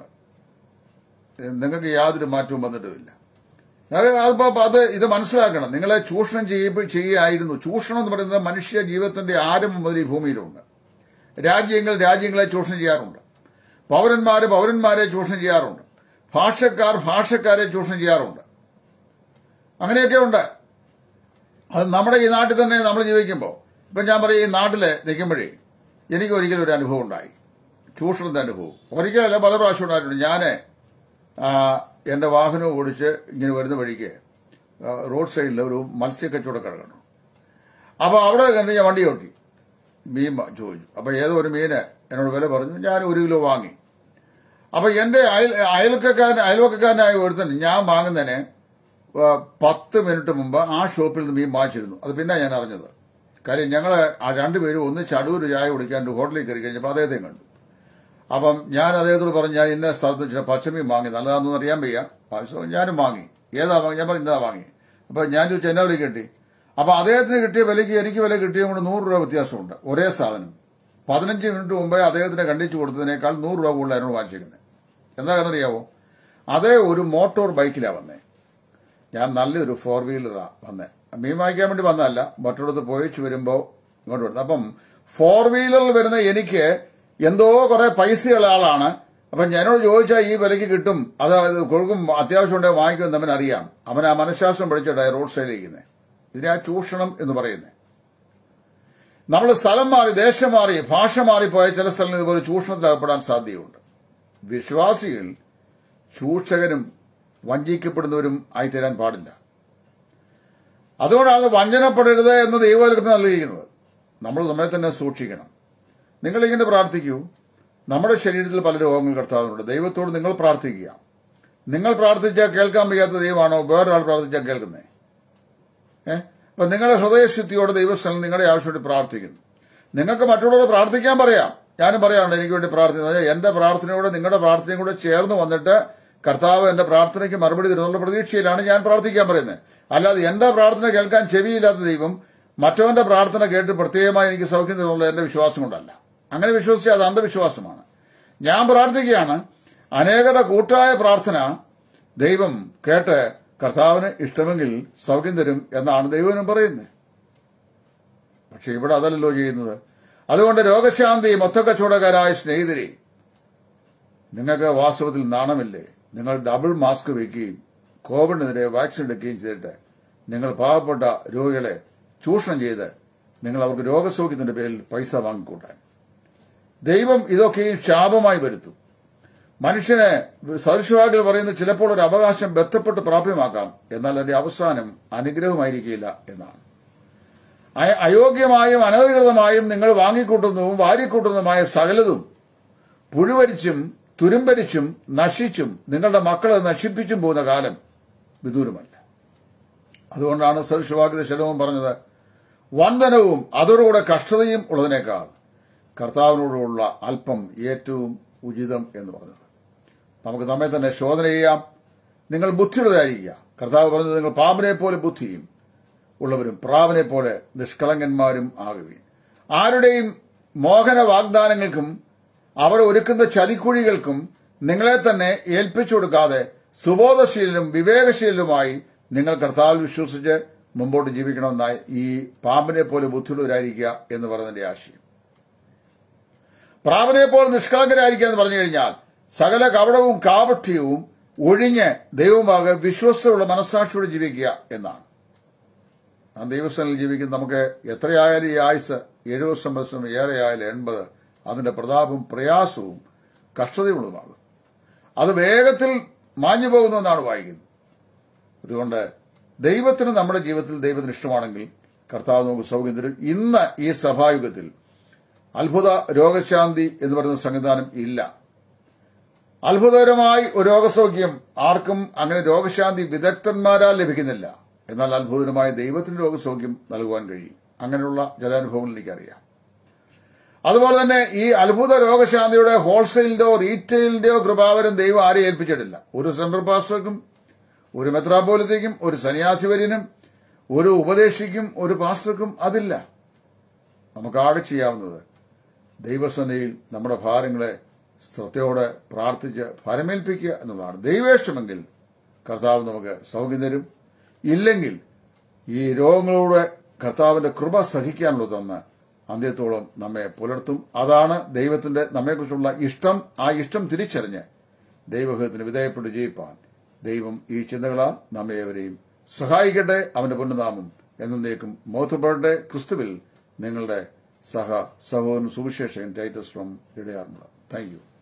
നിങ്ങൾക്ക് യാതൊരു മാറ്റവും വന്നിട്ടുമില്ല അത് അതിപ്പോ അത് ഇത് മനസ്സിലാക്കണം നിങ്ങളെ ചൂഷണം ചെയ്യ ചെയ്യുകയായിരുന്നു ചൂഷണം എന്ന് പറയുന്നത് മനുഷ്യ ജീവിതത്തിന്റെ ആരംഭം മുതൽ ഈ ഭൂമിയിലുണ്ട് രാജ്യങ്ങൾ രാജ്യങ്ങളെ ചൂഷണം ചെയ്യാറുണ്ട് പൗരന്മാര് പൗരന്മാരെ ചൂഷണം ചെയ്യാറുണ്ട് ഭാഷക്കാർ ഭാഷക്കാരെ ചൂഷണം ചെയ്യാറുണ്ട് അങ്ങനെയൊക്കെ ഉണ്ട് അത് നമ്മുടെ ഈ നാട്ടിൽ തന്നെ നമ്മൾ ജീവിക്കുമ്പോൾ ഇപ്പം ഞാൻ പറയും ഈ നാട്ടില് നിൽക്കുമ്പോഴേ എനിക്ക് ഒരിക്കലും ഒരു അനുഭവം ഉണ്ടായി ചൂഷണത്തിന്റെ അനുഭവം ഒരിക്കലല്ല പല പ്രാവശ്യം ഉണ്ടായിട്ടുണ്ട് ഞാൻ എൻ്റെ വാഹനം ഓടിച്ച് ഇങ്ങനെ വരുന്ന വഴിക്ക് ആ, റോഡ് സൈഡിൽ ഒരു മത്സ്യക്കച്ചവടക്കട കണ്ടു അപ്പോൾ അവിടെ കണ്ട് ഞാൻ വണ്ടി ഓട്ടി മീൻ വാ- ചോദിച്ചു അപ്പോൾ ഏതോ ഒരു മീന് എന്നോട് വില പറഞ്ഞു ഞാൻ ഒരു കിലോ വാങ്ങി അപ്പോൾ എൻ്റെ അയൽ അയൽക്കാരൻ അയൽവക്കക്കാരനായ ഒരുത്തൻ ഞാൻ വാങ്ങുന്നതിന് ആ, പത്ത് മിനിറ്റ് മുമ്പ് ആ ഷോപ്പിൽ നിന്ന് മീൻ വാങ്ങിച്ചിരുന്നു അത് പിന്നെ ഞാൻ അറിഞ്ഞത് കാര്യം ഞങ്ങൾ ആ രണ്ടുപേരും ഒന്നിച്ച് അടൂർ ചായ കുടിക്കാൻ ഒരു ഹോട്ടലിൽ കയറി കഴിഞ്ഞപ്പോൾ അദ്ദേഹത്തെയും കണ്ടു അപ്പം ഞാൻ അദ്ദേഹത്തോട് പറഞ്ഞു ഞാൻ ഇന്ന സ്ഥലത്ത് വെച്ചിട്ട് പച്ചമീൻ വാങ്ങി നല്ലതാണെന്ന് അറിയാൻ വയ്യ പക്ഷേ ഞാനും വാങ്ങി ഏതാ വാങ്ങി ഞാൻ പറഞ്ഞു ഇന്നതാ വാങ്ങി അപ്പൊ ഞാൻ ചോദിച്ചു എന്നാ വില കിട്ടി അപ്പൊ അദ്ദേഹത്തിന് കിട്ടിയ വിലയ്ക്ക് എനിക്ക് വില കിട്ടിയത് കൊണ്ട് നൂറ് രൂപ വ്യത്യാസമുണ്ട് ഒരേ സാധനം പതിനഞ്ച് മിനിറ്റ് മുമ്പേ അദ്ദേഹത്തിന് കണ്ടിച്ചു കൊടുത്തതിനേക്കാൾ നൂറ് രൂപ കൂടുതൽ എന്നോട് വാങ്ങിച്ചിരിക്കുന്നത് എന്താ കാരണം അറിയാവോ അതേ ഒരു മോട്ടോർ ബൈക്കിലാണ് വന്നേ ഞാൻ നല്ലൊരു ഫോർ വീലറാ വന്നേ മീൻ വാങ്ങിക്കാൻ വേണ്ടി വന്നതല്ല മറ്റൊരിടത്ത് പോയിച്ച് വരുമ്പോ ഇങ്ങോട്ട് വരുന്നത് അപ്പം ഫോർ വീലറിൽ വരുന്ന എനിക്ക് എന്തോ കുറെ പൈസയുള്ള ആളാണ് അപ്പൊ ഞാനോട് ചോദിച്ചാൽ ഈ വിലയ്ക്ക് കിട്ടും അത് അത് കൊടുക്കും അത്യാവശ്യം ഉണ്ടെങ്കിൽ വാങ്ങിക്കുമെന്ന് അവൻ അറിയാം അവൻ ആ മനഃശാസ്ത്രം പഠിച്ചിട്ടാണ് റോഡ് സൈഡിൽ ഇരിക്കുന്നത് ഇതിനെ ആ ചൂഷണം എന്ന് പറയുന്നത് നമ്മൾ സ്ഥലം മാറി ദേശം മാറി ഭാഷ മാറിപ്പോയ ചില സ്ഥലങ്ങളിൽ ഇതുപോലെ ചൂഷണത്തിൽ അകപ്പെടാൻ സാധ്യതയുണ്ട് വിശ്വാസികൾ ചൂഷകരും വഞ്ചിക്കപ്പെടുന്നവരും ആയിത്തീരാൻ പാടില്ല അതുകൊണ്ടാണ് വഞ്ചനപ്പെടരുത് എന്ന് ദൈവകൽപ്പന നൽകിയിരിക്കുന്നത് നമ്മൾ നമ്മെ തന്നെ സൂക്ഷിക്കണം നിങ്ങളിങ്ങനെ പ്രാർത്ഥിക്കൂ നമ്മുടെ ശരീരത്തിൽ പല രോഗങ്ങൾ കർത്താവുന്നുണ്ട് ദൈവത്തോട് നിങ്ങൾ പ്രാർത്ഥിക്കുക നിങ്ങൾ പ്രാർത്ഥിച്ചാൽ കേൾക്കാൻ വയ്യാത്ത ദൈവമാണോ വേറൊരാൾ പ്രാർത്ഥിച്ചാൽ കേൾക്കുന്നേ ഏഹ് അപ്പൊ നിങ്ങളുടെ ഹൃദയശുദ്ധിയോടെ ദൈവസ്ഥലം നിങ്ങളുടെ ആവശ്യമായിട്ട് പ്രാർത്ഥിക്കുന്നു നിങ്ങൾക്ക് മറ്റുള്ളവർ പ്രാർത്ഥിക്കാൻ പറയാം ഞാനും പറയാറുണ്ട് എനിക്ക് വേണ്ടി പ്രാർത്ഥിക്കുന്നത് എന്റെ പ്രാർത്ഥനയോടെ നിങ്ങളുടെ പ്രാർത്ഥനയും കൂടെ ചേർന്ന് വന്നിട്ട് കർത്താവ് എന്റെ പ്രാർത്ഥനയ്ക്ക് മറുപടി തരുന്നുള്ള പ്രതീക്ഷയിലാണ് ഞാൻ പ്രാർത്ഥിക്കാൻ പറയുന്നത് അല്ലാതെ എന്റെ പ്രാർത്ഥന കേൾക്കാൻ ചെവിയില്ലാത്ത ദൈവം മറ്റവന്റെ പ്രാർത്ഥന കേട്ട് പ്രത്യേകമായി എനിക്ക് സൗഖ്യം തരുന്നുള്ള എന്റെ വിശ്വാസം കൊണ്ടല്ല അങ്ങനെ വിശ്വസിച്ചാൽ അത് അന്ധവിശ്വാസമാണ് ഞാൻ പ്രാർത്ഥിക്കുകയാണ് അനേകരുടെ കൂട്ടായ പ്രാർത്ഥന ദൈവം കേട്ട് കർത്താവിന് ഇഷ്ടമെങ്കിൽ സൗഖ്യം തരും എന്നാണ് ദൈവനും പറയുന്നത് പക്ഷെ ഇവിടെ അതല്ലല്ലോ ചെയ്യുന്നത് അതുകൊണ്ട് രോഗശാന്തി മൊത്തക്കച്ചവടക്കാരായ സ്നേഹിതരെ നിങ്ങൾക്ക് വാസ്തവത്തിൽ നാണമില്ലേ നിങ്ങൾ ഡബിൾ മാസ്ക് വെക്കുകയും കോവിഡിനെതിരെ വാക്സിൻ എടുക്കുകയും ചെയ്തിട്ട് നിങ്ങൾ പാവപ്പെട്ട രോഗികളെ ചൂഷണം ചെയ്ത് നിങ്ങൾ അവർക്ക് രോഗസൗഖ്യത്തിന്റെ പേരിൽ പൈസ വാങ്ങിക്കൂട്ടാൻ ദൈവം ഇതൊക്കെയും ശാപമായി വരുത്തും മനുഷ്യന് സദൃശവാക്കൾ പറയുന്ന ചിലപ്പോൾ ഒരു അവകാശം ബന്ധപ്പെട്ട് പ്രാപ്യമാക്കാം എന്നാൽ അതിന്റെ അവസാനം അനുഗ്രഹമായിരിക്കില്ല എന്നാണ് അയ- അയോഗ്യമായും അനധികൃതമായും നിങ്ങൾ വാങ്ങിക്കൂട്ടുന്നതും വാരിക്കൂട്ടുന്നതുമായ സകലതും പുഴുവരിച്ചും തുരുമ്പരിച്ചും നശിച്ചും നിങ്ങളുടെ മക്കളെ നശിപ്പിച്ചും പോകുന്ന കാലം വിദൂരമല്ല അതുകൊണ്ടാണ് സദൃശവാക്യത ശലവും പറഞ്ഞത് വന്ദനവും അതോടുകൂടെ കഷ്ടതയും ഉള്ളതിനേക്കാൾ കർത്താവിനോടുള്ള അല്പം ഏറ്റവും ഉചിതം എന്ന് പറഞ്ഞത് നമുക്ക് നമ്മെ തന്നെ ശോധന ചെയ്യാം നിങ്ങൾ ബുദ്ധിയുള്ളതായിരിക്കുക കർത്താവ് പറഞ്ഞത് നിങ്ങൾ പാമ്പിനെ പോലെ ബുദ്ധിയും ഉള്ളവരും പ്രാവിനെ പോലെ നിഷ്കളങ്കന്മാരും ആകുകയും ആരുടെയും മോഹന വാഗ്ദാനങ്ങൾക്കും അവർ ഒരുക്കുന്ന ചതിക്കുഴികൾക്കും നിങ്ങളെ തന്നെ ഏൽപ്പിച്ചു കൊടുക്കാതെ സുബോധശീലനും വിവേകശീലനുമായി നിങ്ങൾ കർത്താവിൽ വിശ്വസിച്ച് മുമ്പോട്ട് ജീവിക്കണമെന്നായി ഈ പാമ്പിനെ പോലെ ബുദ്ധിയുള്ളവരായിരിക്കുക എന്ന് പറയുന്നതിന്റെ ആശയം പ്രാവിനെ പോലെ നിഷ്കളങ്കരായിരിക്കുക എന്ന് പറഞ്ഞു കഴിഞ്ഞാൽ സകല കപടവും കാപഠ്യവും ഒഴിഞ്ഞ് ദൈവമാകെ വിശ്വസ്തയുള്ള മനസ്സാക്ഷിയോടെ ജീവിക്കുക എന്നാണ് ആ ദൈവസ്ഥനിൽ ജീവിക്കുന്ന നമുക്ക് എത്രയായാലും ഈ ആയുസ് എഴുപത് സംവത്സരം ഏറെയായാലും എൺപത് അതിന്റെ പ്രതാപവും പ്രയാസവും കഷ്ടതയുള്ളതുമാകും അത് വേഗത്തിൽ മാഞ്ഞു പോകുന്നുവെന്നാണ് വായിക്കുന്നത് അതുകൊണ്ട് ദൈവത്തിന് നമ്മുടെ ജീവിതത്തിൽ ദൈവത്തിന് ഇഷ്ടമാണെങ്കിൽ കർത്താവ് നമുക്ക് സൗഖ്യം തരും ഇന്ന് ഈ സഭായുഗത്തിൽ അത്ഭുത രോഗശാന്തി എന്ന് പറയുന്ന സംവിധാനം ഇല്ല അത്ഭുതകരമായി ഒരു രോഗസൗഖ്യം ആർക്കും അങ്ങനെ രോഗശാന്തി വിദഗ്ധന്മാരാൽ ലഭിക്കുന്നില്ല എന്നാൽ അത്ഭുതകരമായ ദൈവത്തിന് രോഗസൗഖ്യം നൽകുവാൻ കഴിയും അങ്ങനെയുള്ള ജലാനുഭവങ്ങൾ എനിക്കറിയാം അതുപോലെ തന്നെ ഈ അത്ഭുത രോഗശാന്തിയുടെ ഹോൾസെയിലിന്റെയോ റീറ്റെയിലിന്റെയോ കൃപാവരം ദൈവം ആരെ ഏൽപ്പിച്ചിട്ടില്ല ഒരു സെൻട്രൽ പാസ്റ്റർക്കും ഒരു മെത്രാപോലിത്തേക്കും ഒരു സന്യാസിവര്യനും ഒരു ഉപദേശിക്കും ഒരു പാസ്റ്റർക്കും അതില്ല നമുക്കാകെ ചെയ്യാവുന്നത് ദൈവസനയിൽ നമ്മുടെ ഭാരങ്ങളെ ശ്രദ്ധയോടെ പ്രാർത്ഥിച്ച് ഫലമേൽപ്പിക്കുക എന്നുള്ളതാണ് ദൈവേഷ്ടമെങ്കിൽ കർത്താവ് നമുക്ക് സൗഖ്യം തരും ഇല്ലെങ്കിൽ ഈ രോഗങ്ങളോട് കർത്താവിന്റെ കൃപ സഹിക്കാനുള്ളത് തന്ന് അന്ത്യത്തോളം നമ്മെ പുലർത്തും അതാണ് ദൈവത്തിന്റെ നമ്മെക്കുറിച്ചുള്ള ഇഷ്ടം ആ ഇഷ്ടം തിരിച്ചറിഞ്ഞ് ദൈവഹിതത്തിന് വിധേയപ്പെട്ട് ജയിപ്പാൻ ദൈവം ഈ ചിന്തകളാൽ നമ്മേവരെയും സഹായിക്കട്ടെ അവന്റെ പൊന്നുനാമം എന്നേക്കും മോത്തപ്പെടട്ടെ ക്രിസ്തുവിൽ നിങ്ങളുടെ സഹ സഹോദരൻ സുവിശേഷൻ ടൈറ്റസ് ഫ്രം ഇടയാറുമുള്ള താങ്ക് യു